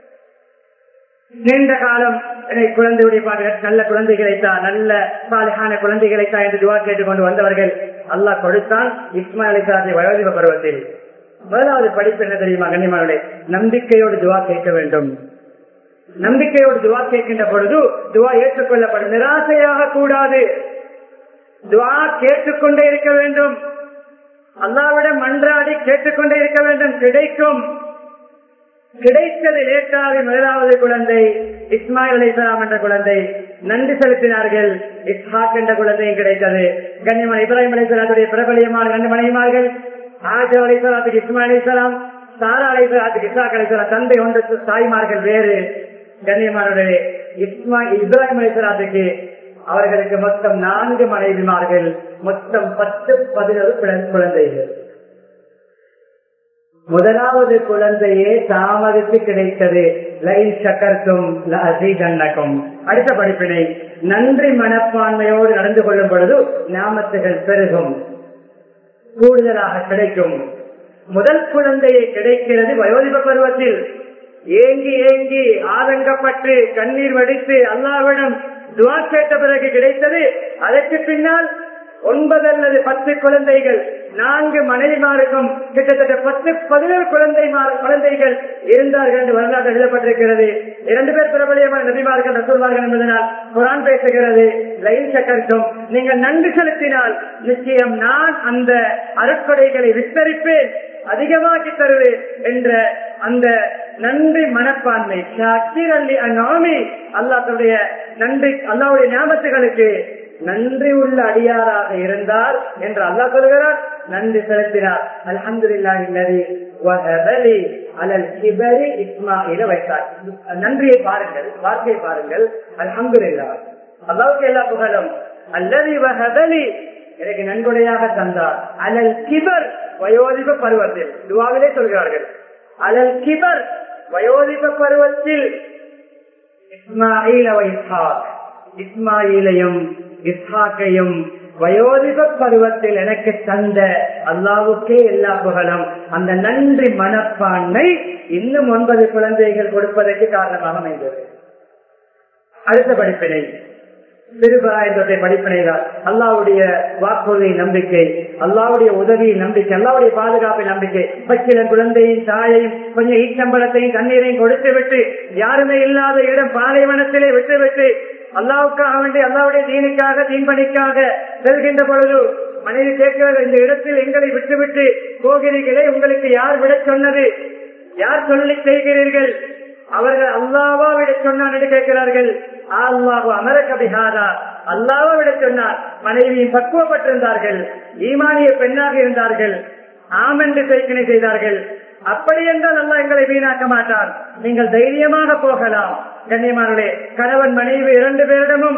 நீண்ட காலம் என்னை குழந்தையுடைய பாடுகள் நல்ல குழந்தை கிடைத்தா நல்ல சாலையான குழந்தை கிடைத்தா என்று துவா கேட்டுக்கொண்டு வந்தவர்கள் அல்லாஹ் கொடுத்தான் இஸ்மா அலிஸ்லாத்தை வயோதிப பருவத்தில் முதலாவது படிப்பு என்ன தெரியுமா கண்ணியமானே நம்பிக்கையோடு துவா கேட்க வேண்டும் நம்பிக்கையோடு துவா கேட்கின்ற பொழுது துவா ஏற்றுக்கொள்ளப்படும் நிராசையாக கூடாது துவா கேட்டுக்கொண்டே இருக்க வேண்டும் அல்லாவிடம் மன்றாடி கேட்டுக்கொண்டே இருக்க வேண்டும் கிடைக்கும் கிடைத்தது லேட்டாக முதலாவது குழந்தை இஸ்மாயில் அலிஸ்லாம் என்ற குழந்தை நன்றி செலுத்தினார்கள் இஸ்ஹாக் என்ற குழந்தையும் கிடைத்தது கண்ணியமான இப்ராஹிம் அலிஸ்லாத்துடைய பிரபலியமான ரெண்டு மனைவிமார்கள் ஆஜா அலிஸ்லாத்துக்கு இஸ்மாயில் அலிஸ்லாம் சாரா அலிஸ்லாத்துக்கு இஸ்ஹாக் அலிஸ்லாம் தந்தை ஒன்று தாய்மார்கள் வேறு கண்ணியமானவர்களே இஸ்மா இப்ராஹிம் அலிஸ்லாத்துக்கு அவர்களுக்கு மொத்தம் நான்கு மனைவிமார்கள் மொத்தம் பத்து பதினொரு குழந்தைகள் முதலாவது குழந்தையே தாமதித்து கிடைத்தது லைன் சக்கர்த்தும் அசீகண்ணக்கும் அடுத்த படிப்பினை நன்றி மனப்பான்மையோடு நடந்து கொள்ளும் பொழுது நாமத்துகள் பெருகும் கூடுதலாக கிடைக்கும் முதல் குழந்தையை கிடைக்கிறது வயோதிப பருவத்தில் ஏங்கி ஏங்கி ஆதங்கப்பட்டு கண்ணீர் வடித்து அல்லாவிடம் துவா கேட்ட பிறகு கிடைத்தது அதற்கு பின்னால் ஒன்பது அல்லது பத்து குழந்தைகள் நான்கு மனைவிமாருக்கும் கிட்டத்தட்ட பத்து பதினேழு குழந்தை குழந்தைகள் இருந்தார்கள் என்று வரலாறு எழுதப்பட்டிருக்கிறது இரண்டு பேர் பிரபலியமான நபிமார்கள் ரசூல்மார்கள் என்பதனால் குரான் பேசுகிறது லைன் சக்கருக்கும் நீங்கள் நன்றி செலுத்தினால் நிச்சயம் நான் அந்த அருட்கொடைகளை விஸ்தரிப்பேன் அதிகமாக்கி தருவேன் என்ற அந்த நன்றி மனப்பான்மை அல்லாத்துடைய நன்றி அல்லாவுடைய ஞாபகத்துகளுக்கு நன்றி உள்ள அடியாராக இருந்தார் என்று அல்லா சொல்கிறார் நன்றி செலுத்தினார் அலமதுல்லாஹி அலல் கிபரி இஸ்மாயில வைத்தார் நன்றியை பாருங்கள் வார்த்தையை பாருங்கள் அலமதுல்லா அல்லாவுக்கு எல்லா புகழும் அல்லது வகதலி எனக்கு நன்கொடையாக தந்தார் அலல் கிபர் வயோதிப பருவத்தில் துவாவிலே சொல்கிறார்கள் அலல் கிபர் வயோதிப பருவத்தில் இஸ்மாயில் இஸ்மாயிலையும் இஸ்ஹாக்கையும் வயோதிப பருவத்தில் எனக்கு தந்த அல்லாவுக்கே எல்லா புகழும் அந்த நன்றி மனப்பான்மை இன்னும் ஒன்பது குழந்தைகள் கொடுப்பதற்கு காரணமாக அமைந்தது அடுத்த படிப்பினை சிறுபிராயத்தை படிப்பினைதான் அல்லாவுடைய வாக்குறுதி நம்பிக்கை அல்லாவுடைய உதவி நம்பிக்கை அல்லாவுடைய பாதுகாப்பு நம்பிக்கை பச்சில குழந்தையின் தாயையும் கொஞ்சம் ஈச்சம்பளத்தையும் தண்ணீரையும் கொடுத்து விட்டு யாருமே இல்லாத இடம் பாலைவனத்திலே விட்டு விட்டு அல்லாவுக்காக வேண்டி அல்லாவுடைய தீனுக்காக தீன்பணிக்காக செல்கின்ற பொழுது மனைவி கேட்கிறது இந்த இடத்தில் எங்களை விட்டுவிட்டு போகிறீர்களே உங்களுக்கு யார் விட சொன்னது யார் சொல்லி செய்கிறீர்கள் அவர்கள் அல்லாவா விட சொன்னார் என்று கேட்கிறார்கள் அல்லாஹு அமரக பிஹாரா அல்லாவா விட சொன்னார் மனைவியும் பக்குவப்பட்டிருந்தார்கள் ஈமானிய பெண்ணாக இருந்தார்கள் ஆமென்று செய்கினை செய்தார்கள் அப்படி என்றால் அல்லா எங்களை வீணாக்க மாட்டார் நீங்கள் தைரியமாக போகலாம் கண்ணியமானே கணவன் மனைவி இரண்டு பேரிடமும்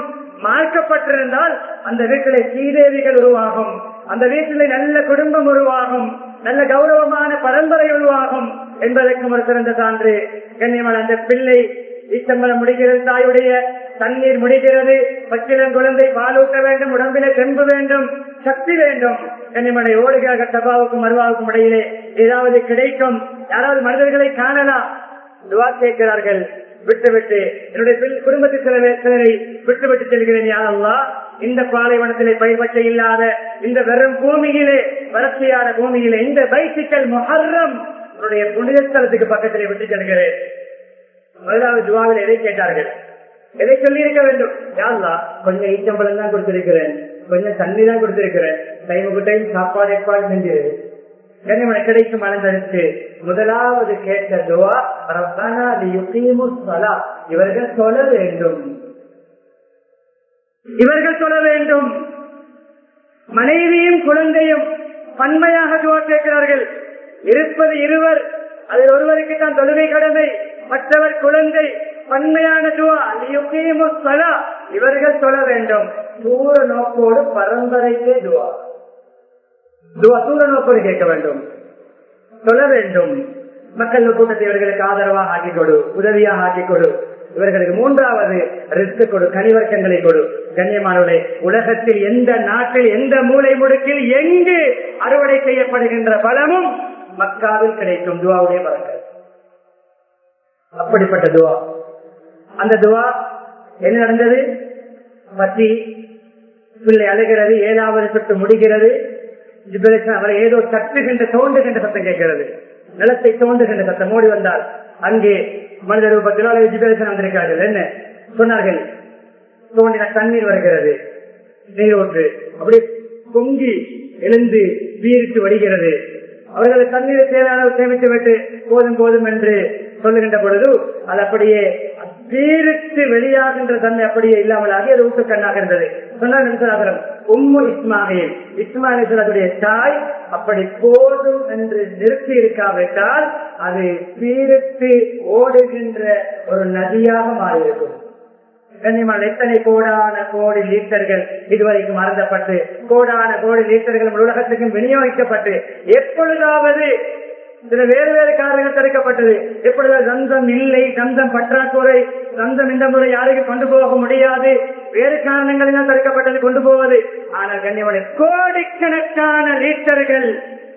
மார்க்கப்பட்டிருந்தால் அந்த வீட்டிலே சீதேவிகள் உருவாகும் அந்த வீட்டிலே நல்ல குடும்பம் உருவாகும் நல்ல கௌரவமான பரம்பரை உருவாகும் என்பதற்கும் ஒரு சிறந்த சான்று கண்ணியமான அந்த பிள்ளை ஈச்சம்பரம் முடிகிறது தாயுடைய தண்ணீர் முடிகிறது பச்சிலம் குழந்தை பாலூட்ட வேண்டும் உடம்பிலே தெம்பு வேண்டும் சக்தி வேண்டும் கண்ணியமனை ஓடுகிற சபாவுக்கும் அருவாவுக்கும் இடையிலே ஏதாவது கிடைக்கும் யாராவது மனிதர்களை காணலாம் துவா கேட்கிறார்கள் விட்டு விட்டு என்னுடைய பிள்- குடும்பத்தில் சில பேர் சிலரை விட்டு விட்டு செல்கிறேன் யாரெல்லாம் இந்த பாலைவனத்திலே பயிர்பற்ற இல்லாத இந்த வெறும் பூமியிலே வறட்சியான பூமியிலே இந்த பைசிக்கல் மொஹர்ரம் என்னுடைய புனித ஸ்தலத்துக்கு பக்கத்திலே விட்டு செல்கிறேன் முதலாவது துவாவில் எதை கேட்டார்கள் எதை சொல்லி இருக்க வேண்டும் யாருலா கொஞ்சம் ஈச்சம்பளம் தான் கொடுத்திருக்கிறேன் கொஞ்சம் தண்ணி தான் கொடுத்திருக்கிறேன் டைமுக்கு டைம் சாப்பாடு ஏற்பாடு செஞ்சு கண்ணிமனை கிடைக்கும் மலர்ந்தெடுத்து முதலாவது கேட்ட துவா ரப்பனா லியுகீமு ஸலா. இவர்கள் சொல்ல வேண்டும் இவர்கள் சொல்ல வேண்டும் மனைவியும் குழந்தையும் பன்மையாக துவா கேட்கிறார்கள் இருப்பது இருவர் அதில் ஒருவருக்கு தான் தொழுகை கடமை மற்றவர் குழந்தை பன்மையான துவா லியுகீமு ஸலா. இவர்கள் சொல்ல வேண்டும் தூர நோக்கோடு பரம்பரைக்கே துவா துவா தூர நோக்கோடு கேட்க வேண்டும் சொல்ல வேண்டும் மக்கள் கூட்டத்தை இவர்களுக்கு ஆதரவாக ஆக்கிக் கொடு உதவியாக ஆக்கிக் கொடு இவர்களுக்கு மூன்றாவது ரிஸ்க் கொடு கனிவர்க்கங்களை கொடு கண்ணியமானவர்களே உலகத்தில் எந்த நாட்டில் எந்த மூலை முடுக்கில் எங்கு அறுவடை செய்யப்படுகின்ற பலமும் மக்காவில் கிடைக்கும் துவாவுடைய பலன்கள் அப்படிப்பட்ட துவா அந்த துவா என்ன நடந்தது பத்தி பிள்ளை அழுகிறது ஏழாவது சுட்டு முடிகிறது ஜிப்ரேசன் அவரை ஏதோ தட்டுகின்ற தோண்டுகின்ற சத்தம் கேட்கிறது நிலத்தை தோண்டுகின்ற சத்தம் ஓடி வந்தால் அங்கே மனித ரூபத்தில் ஜிப்ரேசன் வந்திருக்கிறார்கள் என்ன சொன்னார்கள் தோண்டின தண்ணீர் வருகிறது நீர் ஒன்று அப்படியே பொங்கி எழுந்து வீரிட்டு வருகிறது அவர்கள் தண்ணீரை தேவையான அளவு சேமித்து விட்டு போதும் போதும் என்று சொல்லுகின்ற பொழுது அது அப்படியே வீரிட்டு வெளியாகின்ற தன்மை அப்படியே இல்லாமல் ஆகி அது ஊட்டு கண்ணாக இருந்தது சொன்னார் உம்மு இஸ்மாயில் இஸ்மாயிலுடைய தாய் அப்படி போதும் என்று நிறுத்தி இருக்காவிட்டால் அது பீரிட்டு ஓடுகின்ற ஒரு நதியாக மாறியிருக்கும் கண்ணியமான எத்தனை கோடான கோடி லீட்டர்கள் இதுவரைக்கும் அருந்தப்பட்டு கோடான கோடி லீட்டர்கள் உலகத்துக்கும் விநியோகிக்கப்பட்டு எப்பொழுதாவது சில வேறு வேறு காரணங்கள் தடுக்கப்பட்டது எப்பொழுது தந்தம் இல்லை தந்தம் பற்றாக்குறை தந்தம் இந்த முறை யாருக்கும் கொண்டு போக முடியாது வேறு காரணங்களினால் தடுக்கப்பட்டது கொண்டு போவது ஆனால் கண்ணியமான கோடிக்கணக்கான லீட்டர்கள்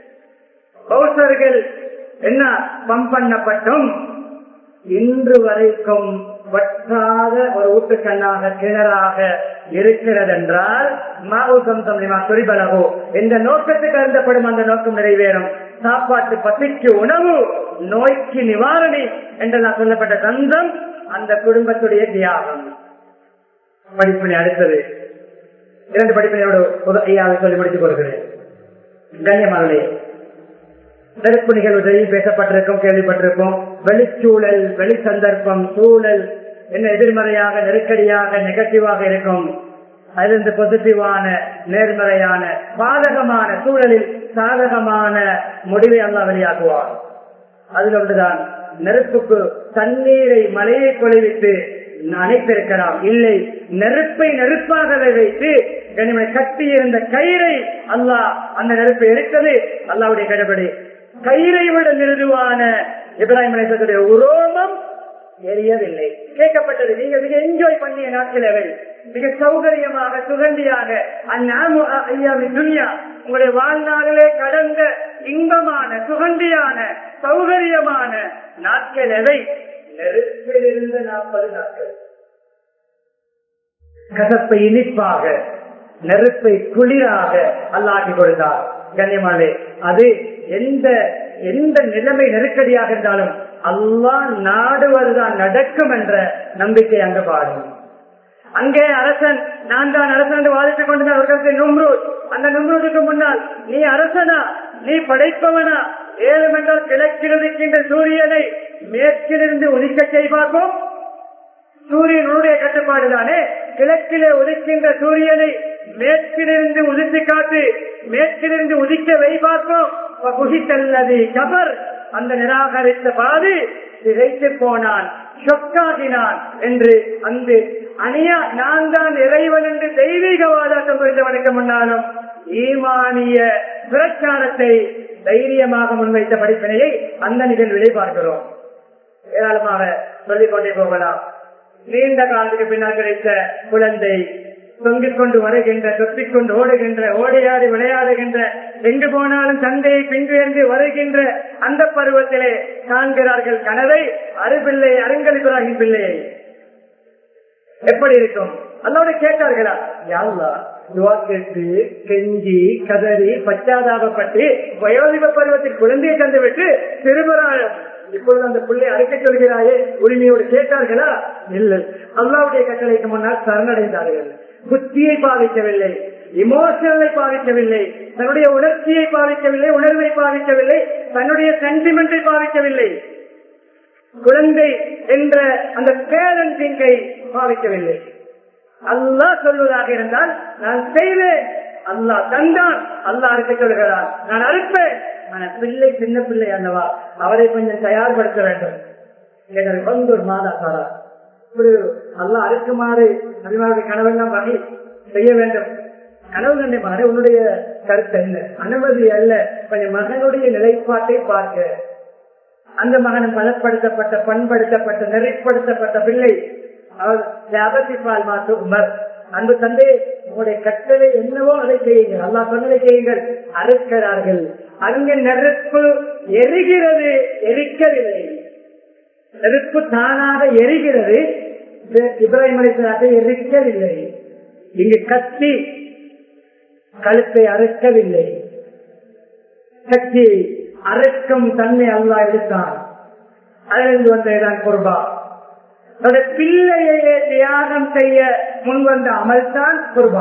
பௌசர்கள் என்ன பம்ப் பண்ணப்பட்டும் இன்று வரைக்கும் வற்றாத ஒரு ஊட்டுக்கண்ணாக கிணறாக இருக்கிறது என்றால் மாவுசம் தமிழ் குறிபலவோ எந்த நோக்கத்துக்கு அருந்தப்படும் அந்த நோக்கம் நிறைவேறும் சாப்பாட்டு பசிக்கு உணவு நோய்க்கு நிவாரணி என்றெல்லாம் சொல்லப்பட்ட தந்தம் அந்த குடும்பத்துடைய தியாகம் படிப்பினை அடுத்தது இரண்டு படிப்பினையோடு ஐயாவை சொல்லி முடித்துக் கொள்கிறேன் கண்ணியமானே நெருப்பு நிகழ்வுகளில் பேசப்பட்டிருக்கும் கேள்விப்பட்டிருக்கும் வெளிச்சூழல் வெளி சந்தர்ப்பம் சூழல் என்ன எதிர்மறையாக நெருக்கடியாக நெகட்டிவாக இருக்கும் அதிலிருந்து பாசிட்டிவான நேர்மறையான பாதகமான சூழலில் சாதகமான முடிவை அல்லா வெளியாக்குவார் அதில் ஒன்றுதான் நெருப்புக்கு தண்ணீரை மலையை கொலைவிட்டு அணைத்திருக்கலாம் இல்லை நெருப்பை நெருப்பாகவே வைத்து கனிமனை கட்டியிருந்த கயிறை அல்லாஹ் அந்த நெருப்பை எடுத்தது அல்லாவுடைய கடபடி கயிறை விட மிருதுவான இப்ராஹிம் அலிசத்துடைய உரோமம் எரியவில்லை கேட்கப்பட்டது நீங்க மிக என்ஜாய் பண்ணிய நாட்களவை மிக சௌகரியமாக சுகண்டியாக அந்நாமி துனியா உங்களுடைய வாழ்நாளிலே கடந்த இன்பமான சுகண்டியான சௌகரியமான நாட்கள் எவை நெருப்பில் இருந்த நாற்பது நாட்கள் கசப்பை இனிப்பாக நெருப்பை குளிராக அல்லாக்கி கொடுத்தார் கண்ணியமானே அது எந்த எந்த நிலைமை நெருக்கடியாக இருந்தாலும் அல்லா நாடுவதுதான் நடக்கும் என்ற நம்பிக்கை அங்கு பாடும் அங்கே அரசன் நான் தான் அரசன் என்று வாதிட்டுக் கொண்டிருந்த நும்ரூத் அந்த நும்ரூதுக்கு முன்னால் நீ அரசனா நீ படைப்பவனா ஏழும் என்றால் கிழக்கிலிருக்கின்ற சூரியனை மேற்கிலிருந்து உதிக்க செய்வார்ப்போம் சூரியனுடைய கட்டுப்பாடு தானே கிழக்கிலே உதிக்கின்ற சூரியனை மேற்கிலிருந்து உதித்து காத்து மேற்கிலிருந்து உதிக்க வைப்பார்ப்போம் புகித்தல்லது கபர் அந்த நிராகரித்த பாதி திகைத்து போனான் சொக்காகினான் என்று அந்த அணியா நான் தான் இறைவன் என்று தெய்வீக வாதாட்டம் புரிந்தவனுக்கு முன்னாலும் ஈமானிய பிரச்சாரத்தை தைரியமாக முன்வைத்த படிப்பினையை அந்த நிகழ்விலே பார்க்கிறோம் ஏராளமாக சொல்லிக் கொண்டே போகலாம் நீண்ட காலத்துக்கு பின்னால் கிடைத்த குழந்தை தொங்கிக் கொண்டு வருகின்ற தொப்பிக் கொண்டு ஓடுகின்ற ஓடியாடி விளையாடுகின்ற எங்கு போனாலும் சந்தையை பின்துயர்ந்து வருகின்ற அந்த பருவத்திலே காண்கிறார்கள் கனவை அருபிள்ளை அருங்கல் இப்ராஹிம் பிள்ளையை எப்படி இருக்கும் அல்லாவோட கேட்டார்களா யாழ்லா துவா கேட்டு கெஞ்சி கதறி பச்சாதாபப்பட்டு வயோதிப பருவத்தில் குழந்தையை தந்துவிட்டு திருமராயம் இப்பொழுது அந்த பிள்ளை அழைக்க சொல்கிறாயே உரிமையோடு கேட்டார்களா இல்லை அல்லாவுடைய கட்டளைக்கு முன்னால் சரணடைந்தார்கள் புத்தியை பாதிக்கவில்லை இமோஷனலை பாதிக்கவில்லை தன்னுடைய உணர்ச்சியை பாதிக்கவில்லை உணர்வை பாதிக்கவில்லை தன்னுடைய சென்டிமெண்டை பாதிக்கவில்லை குழந்தை என்ற அந்த பேரண்டிங்கை பாதிக்கவில்லை அல்லாஹ் சொல்வதாக இருந்தால் நான் செய்வேன் அல்லாஹ் தந்தான் அல்லாஹ் அறுக்க சொல்கிறார் நான் அறுப்பேன் ஆனா பிள்ளை சின்ன பிள்ளை அல்லவா அவரை கொஞ்சம் தயார்படுத்த வேண்டும் எங்கள் வந்து ஒரு மாதா சாரா இப்படி அல்லாஹ் அறுக்குமாறு நபிமாருடைய கனவெல்லாம் வகை செய்ய வேண்டும் கனவு கண்டிப்பாரு உன்னுடைய கருத்து என்ன அனுமதி அல்ல கொஞ்சம் மகனுடைய நிலைப்பாட்டை பார்க்க அந்த மகனும் பலப்படுத்தப்பட்ட பண்படுத்தப்பட்ட நெறிப்படுத்தப்பட்ட பிள்ளை அவர் அபசிப்பால் மாற்று உமர் அன்பு தந்தை உங்களுடைய கட்டளை என்னவோ அதை செய்யுங்கள் அல்லா சொன்னதை செய்யுங்கள் அறுக்கிறார்கள் அங்கு நெருப்பு எரிகிறது எரிக்கவில்லை நெருப்பு தானாக எரிகிறது இப்ராஹிம் அலிஸ்லாத்தை எரிக்கவில்லை இங்கு கத்தி கழுத்தை அறுக்கவில்லை கத்தி அறுக்கும் தன்மை அல்லா எடுத்தான் அதிலிருந்து வந்ததுதான் குர்பா தன்னுடைய பிள்ளையே தியாகம் செய்ய முன்வந்த அமல்தான் குர்பா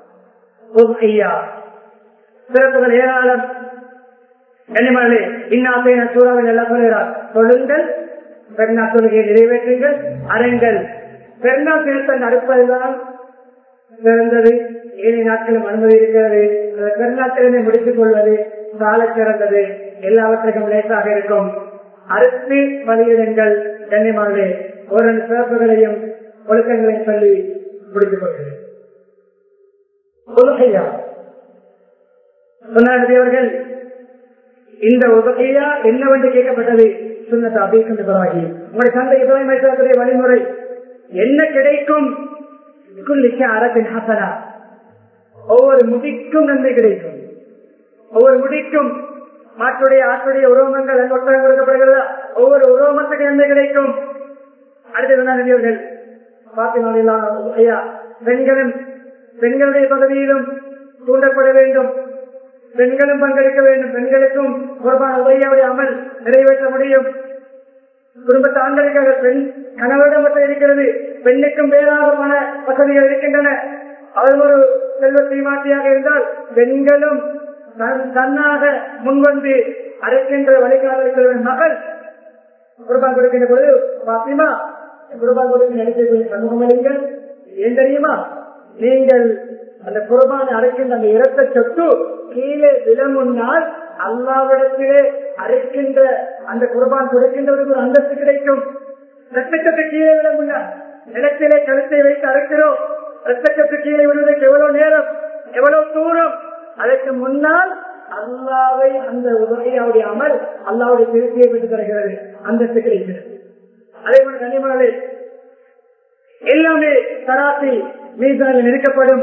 ஐயா சிறப்புகள் ஏராளம் கனிமகளே இன்னாத்தை சூறாவில் எல்லாம் சொல்கிறார் சொல்லுங்கள் பெருநா தொழுகையை நிறைவேற்றுங்கள் அறங்கள் பெருநா திருத்தம் நடப்பதுதான் சிறந்தது ஏழை நாட்களும் அனுமதி இருக்கிறது பெருநாட்டிலே முடித்துக் கொள்வது சால சிறந்தது எல்லாவற்றுக்கும் லேசாக இருக்கும் அறுத்து பலியிடங்கள் கண்ணியமானே ஒரு சிறப்புகளையும் ஒழுக்கங்களையும் சொல்லி முடித்துக் கொள்கிறேன் உலகையா சொன்னார்கள் இந்த உதகையா என்னவென்று கேட்கப்பட்டது சுண்ணத்தை அபிகண்டு பிறகு உங்களுடைய தந்தை இப்ராஹிம் வழிமுறை என்ன கிடைக்கும் அரசின் ஹசனா ஒவ்வொரு முடிக்கும் நன்மை கிடைக்கும் ஒவ்வொரு முடிக்கும் மாற்றுடைய ஆற்றுடைய உரோமங்கள் ஒட்டகம் கொடுக்கப்படுகிறதா ஒவ்வொரு உரோமத்துக்கு நன்மை கிடைக்கும் அடுத்தது பாத்திமா பெண்களும் பெண்களுடைய பதவியிலும் தூண்டப்பட வேண்டும் பெண்களும் பங்கெடுக்க வேண்டும் பெண்களுக்கும் குர்பான உதவியுடைய அமல் நிறைவேற்ற முடியும் குடும்பத்தை ஆண்களுக்காக பெண் கணவரிடம் மட்டும் இருக்கிறது பெண்ணுக்கும் வேறாக பல வசதிகள் இருக்கின்றன அவர் ஒரு செல்வ தீமாட்டியாக இருந்தால் பெண்களும் தன்னாக முன்வந்து அழைக்கின்ற வழிகாட்டல் மகள் குர்பான் கொடுக்கின்ற பொழுது பாத்திமா குர்பான் கொடுக்கிற இடத்தை சமூகம் அளிங்கள் ஏன் தெரியுமா நீங்கள் அந்த குர்பானை அரைக்கின்ற அந்த இரத்த சொத்து கீழே விட முன்னால் அல்லாவிடத்திலே அரைக்கின்ற அந்த குர்பான் கொடுக்கின்றவருக்கு ஒரு அந்தஸ்து கிடைக்கும் ரத்தச்சத்து கீழே விட முன்னால் நிலத்திலே கழுத்தை வைத்து அரைக்கிறோம் ரத்தச்சத்து கீழே விடுவதற்கு எவ்வளவு நேரம் எவ்வளவு தூரம் அதற்கு முன்னால் அல்லாவை அந்த உதவியாவுடைய அமல் அல்லாவுடைய திருப்தியை பெற்று தருகிறது அந்தஸ்து கிடைக்கிறது அதே போல கனிமகளே எல்லாமே தராசி மீதான நெருக்கப்படும்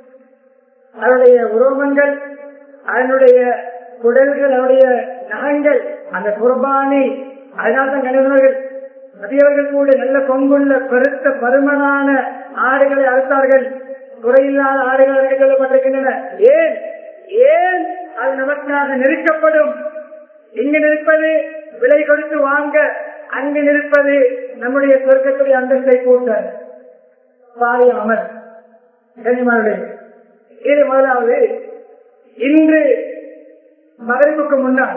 அதனுடைய உரோமங்கள் அதனுடைய குடல்கள் அவருடைய நகங்கள் அந்த குர்பானி அதனால்தான் கணிதர்கள் நதியவர்கள் கூட நல்ல கொங்குள்ள பெருத்த பருமனான ஆடுகளை அறுத்தார்கள் குறையில்லாத ஆடுகள் அறுக்க சொல்லப்பட்டிருக்கின்றன ஏன் ஏன் அது நமக்காக நெருக்கப்படும் இங்கு நிற்பது விலை கொடுத்து வாங்க அங்கு நிற்பது நம்முடைய சொர்க்கத்துடைய அந்தஸ்தை கூட்ட பாரி அமர் கனிமாருடைய இது முதலாவது இன்று மகரிப்புக்கு முன்னால்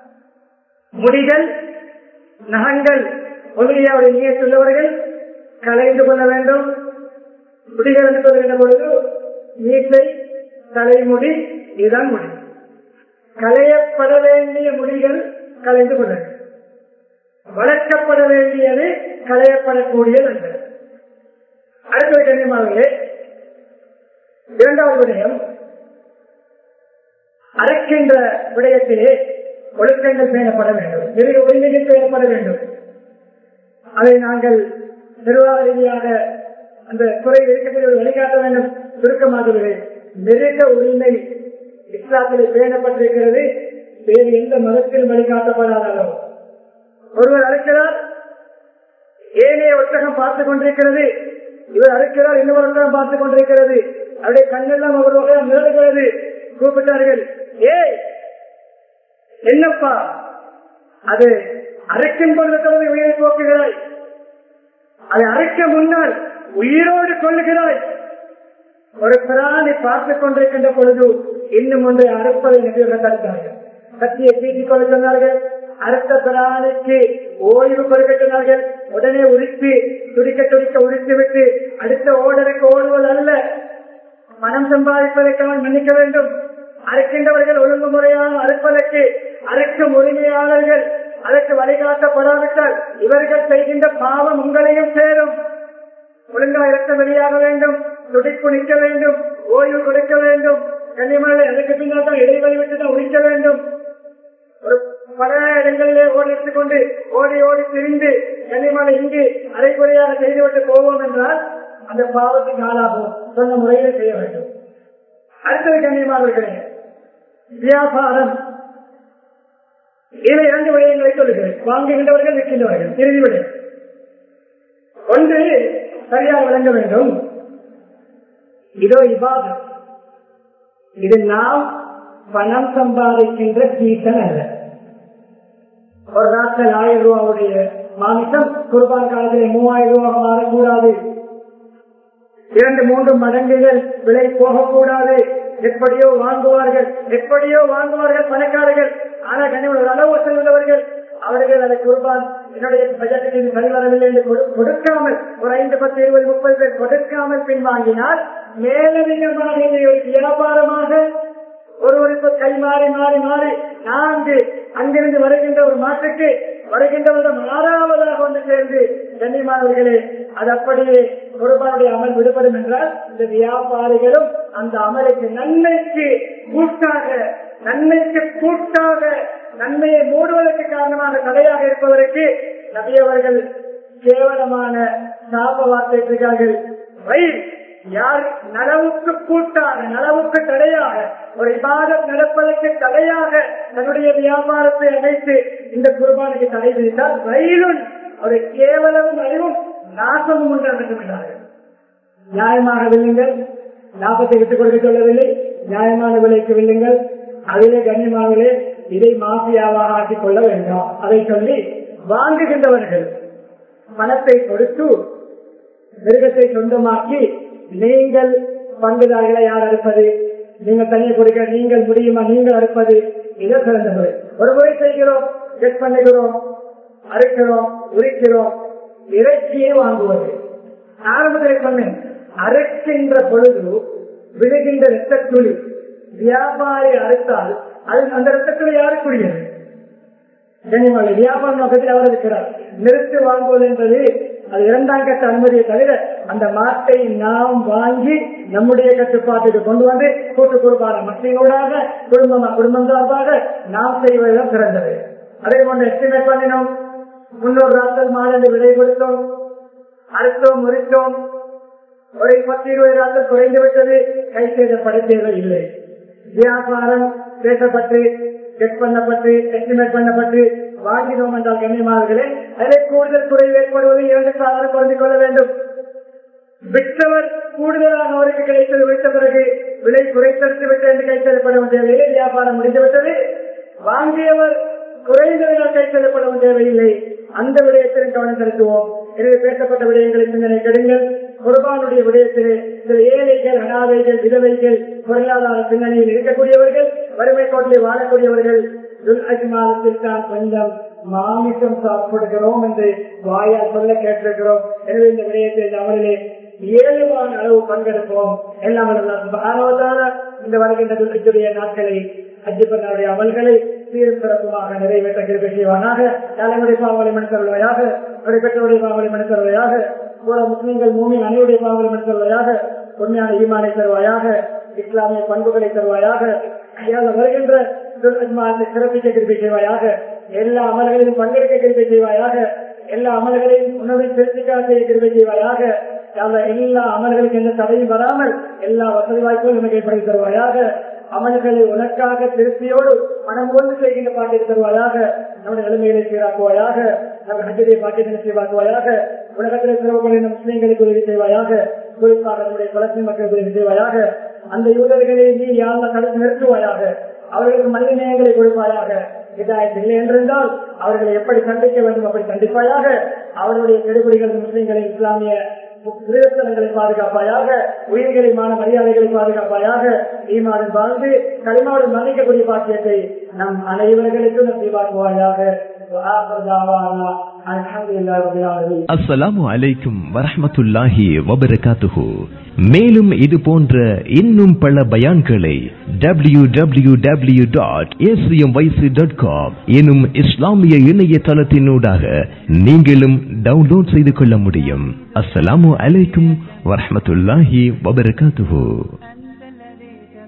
முடிகள் நகங்கள் ஒலியாவுடைய நீயத்துள்ளவர்கள் கலைந்து கொள்ள வேண்டும் முடிகள் என்று சொல்கின்ற பொழுது மீசை தலைமுடி இதுதான் முடி களையப்பட வேண்டிய முடிகள் கலைந்து கொள்ள வேண்டும் வளர்க்கப்பட வேண்டியது களையப்படக்கூடியது என்று அடுத்த கண்ணியமாகவே இரண்டாவது விடயம் அரைக்க அறுக்கின்ற விடயத்திலே ஒழுக்கங்கள் பேணப்பட வேண்டும் நிறைய உரிமைகள் பேணப்பட வேண்டும் அதை நாங்கள் நிர்வாக ரீதியாக அந்த துறை இருக்கக்கூடிய வழிகாட்ட வேண்டும் சுருக்கமாகவே மிருக உரிமை இஸ்லாத்தில் பேணப்பட்டிருக்கிறது வேறு எந்த மதத்திலும் வழிகாட்டப்படாத ஒருவர் அழைக்கிறார் ஏனைய ஒட்டகம் பார்த்துக் கொண்டிருக்கிறது இவர் அழைக்கிறார் இன்னொரு ஒட்டகம் பார்த்துக் கொண்டிருக்கிறது அவருடைய கண்ணெல்லாம் ஒரு வகையாக மிரளுகிறது கூப்பிட்டார்கள் ஏய் என்னப்பா அது அரைக்கும் பொழுது உயிரை போக்குகிறாய் அதை அரைக்க முன்னால் உயிரோடு கொள்ளுகிறாய் ஒரு பிராணி பார்த்துக் கொண்டிருக்கின்ற பொழுது இன்னும் ஒன்றை அறுப்பதை நபியர்கள் தடுத்தார்கள் கத்தியை தீட்டிக் கொள்ள சொன்னார்கள் அடுத்த பிராணிக்கு ஓய்வு கொடுக்க சொன்னார்கள் உடனே உரித்து துடிக்க துடிக்க உரித்து விட்டு அடுத்த ஓடருக்கு ஓடுவது அல்ல பணம் சம்பாதிப்பதற்காக மன்னிக்க வேண்டும் அறுக்கின்றவர்கள் ஒழுங்குமுறையான அறுப்பதற்கு அறுக்கும் உரிமையாளர்கள் அதற்கு வழிகாட்டப்படாவிட்டால் இவர்கள் செய்கின்ற பாவம் உங்களையும் சேரும் ஒழுங்கா இரத்தம் வெளியாக வேண்டும் துடிப்பு நிற்க வேண்டும் ஓய்வு கொடுக்க வேண்டும் கன்னிமலை அதுக்கு பின்னால் தான் இடைவெளி விட்டு தான் உரிக்க வேண்டும் ஒரு பல இடங்களிலே ஓடி எடுத்துக்கொண்டு ஓடி ஓடி திரிந்து கன்னிமலை இங்கு அரைக்குறையாக செய்துவிட்டு போவோம் என்றால் அந்த பாவத்துக்கு ஆளாகும் சொன்ன முறையிலே செய்ய வேண்டும் அடுத்தது கண்ணியமானவர்களே வியாபாரம் இதில் இரண்டு விடயங்களை சொல்லுகிறேன் வாங்குகின்றவர்கள் விற்கின்றவர்கள் இறுதி விடயம் ஒன்று சரியாக விளங்க வேண்டும் இதோ இபாதம் இது நாம் பணம் சம்பாதிக்கின்ற சீசன் அல்ல ஒரு நாட்கள் ஆயிரம் ரூபாவுடைய மாமிசம் குர்பான் காலத்தில் மூவாயிரம் ரூபாய் மாறக்கூடாது இரண்டு மூன்று மடங்குகள் விலை போகக்கூடாது எப்படியோ வாங்குவார்கள் எப்படியோ வாங்குவார்கள் பணக்காரர்கள் ஆனா கண்ணியோட ஒரு அளவு செல்வந்தவர்கள் அவர்கள் அதை குர்பான் என்னுடைய பட்ஜெட்டுக்கு இது சரி வரவில்லை என்று கொடுக்காமல் ஒரு ஐந்து பத்து இருபது முப்பது பேர் கொடுக்காமல் பின்வாங்கினால் மேலதிகமாக இதை ஒரு வியாபாரமாக ஒருவருக்கு கை மாறி மாறி மாறி நான்கு அங்கிருந்து வருகின்ற ஒரு மாட்டுக்கு வருகின்றவரிடம் ஆறாவதாக ஒன்று சேர்ந்து கண்ணியமானவர்களே அது அப்படியே குருபானுடைய அமல் விடுபடும் என்றால் இந்த வியாபாரிகளும் அந்த அமலுக்கு நன்மைக்கு கூட்டாக நன்மைக்கு கூட்டாக நன்மையை மூடுவதற்கு காரணமான தடையாக இருப்பதற்கு நபியவர்கள் கேவலமான சாப வார்த்தை இருக்கிறார்கள் வயிறு யார் நலவுக்கு கூட்டாக நலவுக்கு தடையாக ஒரு இபாதத் நடப்பதற்கு தடையாக தன்னுடைய வியாபாரத்தை அமைத்து இந்த குர்பானுக்கு தடை விதித்தால் ரயிலும் ஒரு கேவலமும் அறிவும் நாசமும் உண்டு என்றார்கள் நியாயமாக வில்லுங்கள் லாபத்தை விட்டுக் கொடுக்க சொல்லவில்லை நியாயமான விலைக்கு வில்லுங்கள் அதிலே கண்ணியமானவர்களே இதை மாஃபியாவாக ஆக்கிக் கொள்ள வேண்டாம் அதை சொல்லி வாங்குகின்றவர்கள் பணத்தை கொடுத்து மிருகத்தை சொந்தமாக்கி நீங்கள் பங்குதாரிகளை யார் அறுப்பது நீங்கள் தனியை கொடுக்க நீங்கள் முடியுமா நீங்கள் அறுப்பது இதை சிறந்த முறை ஒரு முறை செய்கிறோம் செக் பண்ணுகிறோம் அறுக்கிறோம் உரிக்கிறோம் இறைச்சியை வாங்குவது ஆரம்பத்தில் சொன்னேன் அறுக்கின்ற பொழுது விழுகின்ற ரத்தத்துளி வியாபாரி அறுத்தால் அது அந்த ரத்தத்துளி யாருக்குரியது கனிமலை வியாபார நோக்கத்தில் அவர் இருக்கிறார் நிறுத்து வாங்குவது என்பது அது இரண்டாம் கட்ட அனுமதியை தவிர அந்த மாட்டை நாம் வாங்கி நம்முடைய கட்டுப்பாட்டுக்கு கொண்டு வந்து கூட்டு குடும்பான மக்களோடாக குடும்பமா குடும்பம் சார்பாக நாம் செய்வதுதான் சிறந்தது அதே போன்று எஸ்டிமேட் பண்ணினோம் முன்னூறு நாட்கள் மாடல் விலை கொடுத்தோம் அறுத்தோம் முறித்தோம் ஒரு பத்து இருபது நாட்கள் குறைந்து விட்டது கை செய்தப்பட தேவை இல்லை வியாபாரம் பேசப்பட்டு செக் பண்ணப்பட்டு எஸ்டிமேட் பண்ணப்பட்டு வாங்கினோம் என்றால் கண்ணியமானவர்களே அதில் கூடுதல் குறைவு ஏற்படுவது இரண்டு சாதனம் குறைந்து கொள்ள வேண்டும் விற்றவர் கூடுதலாக அவருக்கு கிடைத்தது விட்ட பிறகு விலை குறைத்தடுத்து விட்டு என்று கை செல்லப்பட தேவையில்லை வியாபாரம் முடிந்துவிட்டது வாங்கியவர் குறைந்தவர்கள் கை செல்லப்பட தேவையில்லை அந்த விடயத்திலும் கவனம் செலுத்துவோம் எனவே பேசப்பட்ட விடயங்களை சிந்தனை கெடுங்கள் குர்பானுடைய விடயத்திலே சில ஏழைகள் அனாதைகள் விதவைகள் பொருளாதார பின்னணியில் இருக்கக்கூடியவர்கள் வறுமை கோட்டில் வாழக்கூடியவர்கள் மாதத்தில் தான் கொஞ்சம் மாமிசம் சாப்பிடுகிறோம் என்று வாயால் சொல்ல கேட்டிருக்கிறோம் எனவே இந்த விடயத்தில் இந்த அமலிலே ஏழுவான அளவு பங்கெடுப்போம் எல்லாம் இந்த வருகின்ற நாட்களை அஜிப்பனுடைய அமல்களை சீரும் சிறப்புமாக நிறைவேற்ற கிருப்பை செய்வானாக தலைமுறை பாவலை மனிதர்களையாக பெற்றோருடைய பாவலை மனிதர்களையாக கூட முஸ்லீம்கள் மூமின் அனைவருடைய பாவலை மனிதர்களையாக உண்மையான ஈமானை தருவாயாக இஸ்லாமிய பண்புகளை தருவாயாக யாழ்லா வருகின்ற துல்ஹஜ்மாத்தை சிறப்பிக்க கிருப்பை செய்வாயாக எல்லா அமல்களிலும் பங்கெடுக்க கிருப்பை செய்வாயாக எல்லா அமல்களையும் உணவை திருப்திக்காக செய்ய கிருப்பை செய்வாயாக யாழ்லா எல்லா அமல்களுக்கு எந்த தடையும் வராமல் எல்லா வசதி வாய்ப்புகளும் நமக்கு ஏற்படுத்தி தருவாயாக அமல்களை உனக்காக திருப்தியோடு மனம் கொண்டு செய்கின்ற பாட்டை தருவாயாக நம்முடைய நிலைமைகளை சீராக்குவாயாக நம்ம ஹஜ்ஜுடைய பாக்கியத்தை சீராக்குவாயாக உலகத்தில் சிறப்புகளின் முஸ்லீம்களுக்கு உதவி செய்வாயாக குறிப்பாக நம்முடைய பலஸ்தீன் மக்களுக்கு உதவி செய்வாயாக அந்த யூதர்களை நீ யாழ்ல தடுத்து நிறுத்துவாயாக அவர்களுக்கு மனித நேயங்களை கொடுப்பாயாக இதாயத்து இல்லை என்றிருந்தால் அவர்களை எப்படி கண்டிக்க வேண்டும் அப்படி கண்டிப்பாயாக அவருடைய கெடுபிடிகள் முஸ்லீம்களை இஸ்லாமிய விருத்தங்களை பாதுகாப்பாயாக உயிர்களை மான மரியாதைகளை பாதுகாப்பாயாக ஈமாடன் வாழ்ந்து களிமாவுடன் மன்னிக்கக்கூடிய பாக்கியத்தை நம் அனைவர்களுக்கும் நசீவாக்குவாயாக அஸ்ஸலாமு அலைக்கும் வரஹ்மத்துல்லாஹி வபரகாத்துஹு மேலும் இது போன்ற இன்னும் பல பயான்களை W W W dot ACM YC dot com எனும் இஸ்லாமிய இணையதளத்தினூடாக நீங்களும் டவுன்லோட் செய்து கொள்ள முடியும் அஸ்ஸலாமு அலைக்கும் வரஹ்மத்துல்லாஹி வபரகாத்துஹு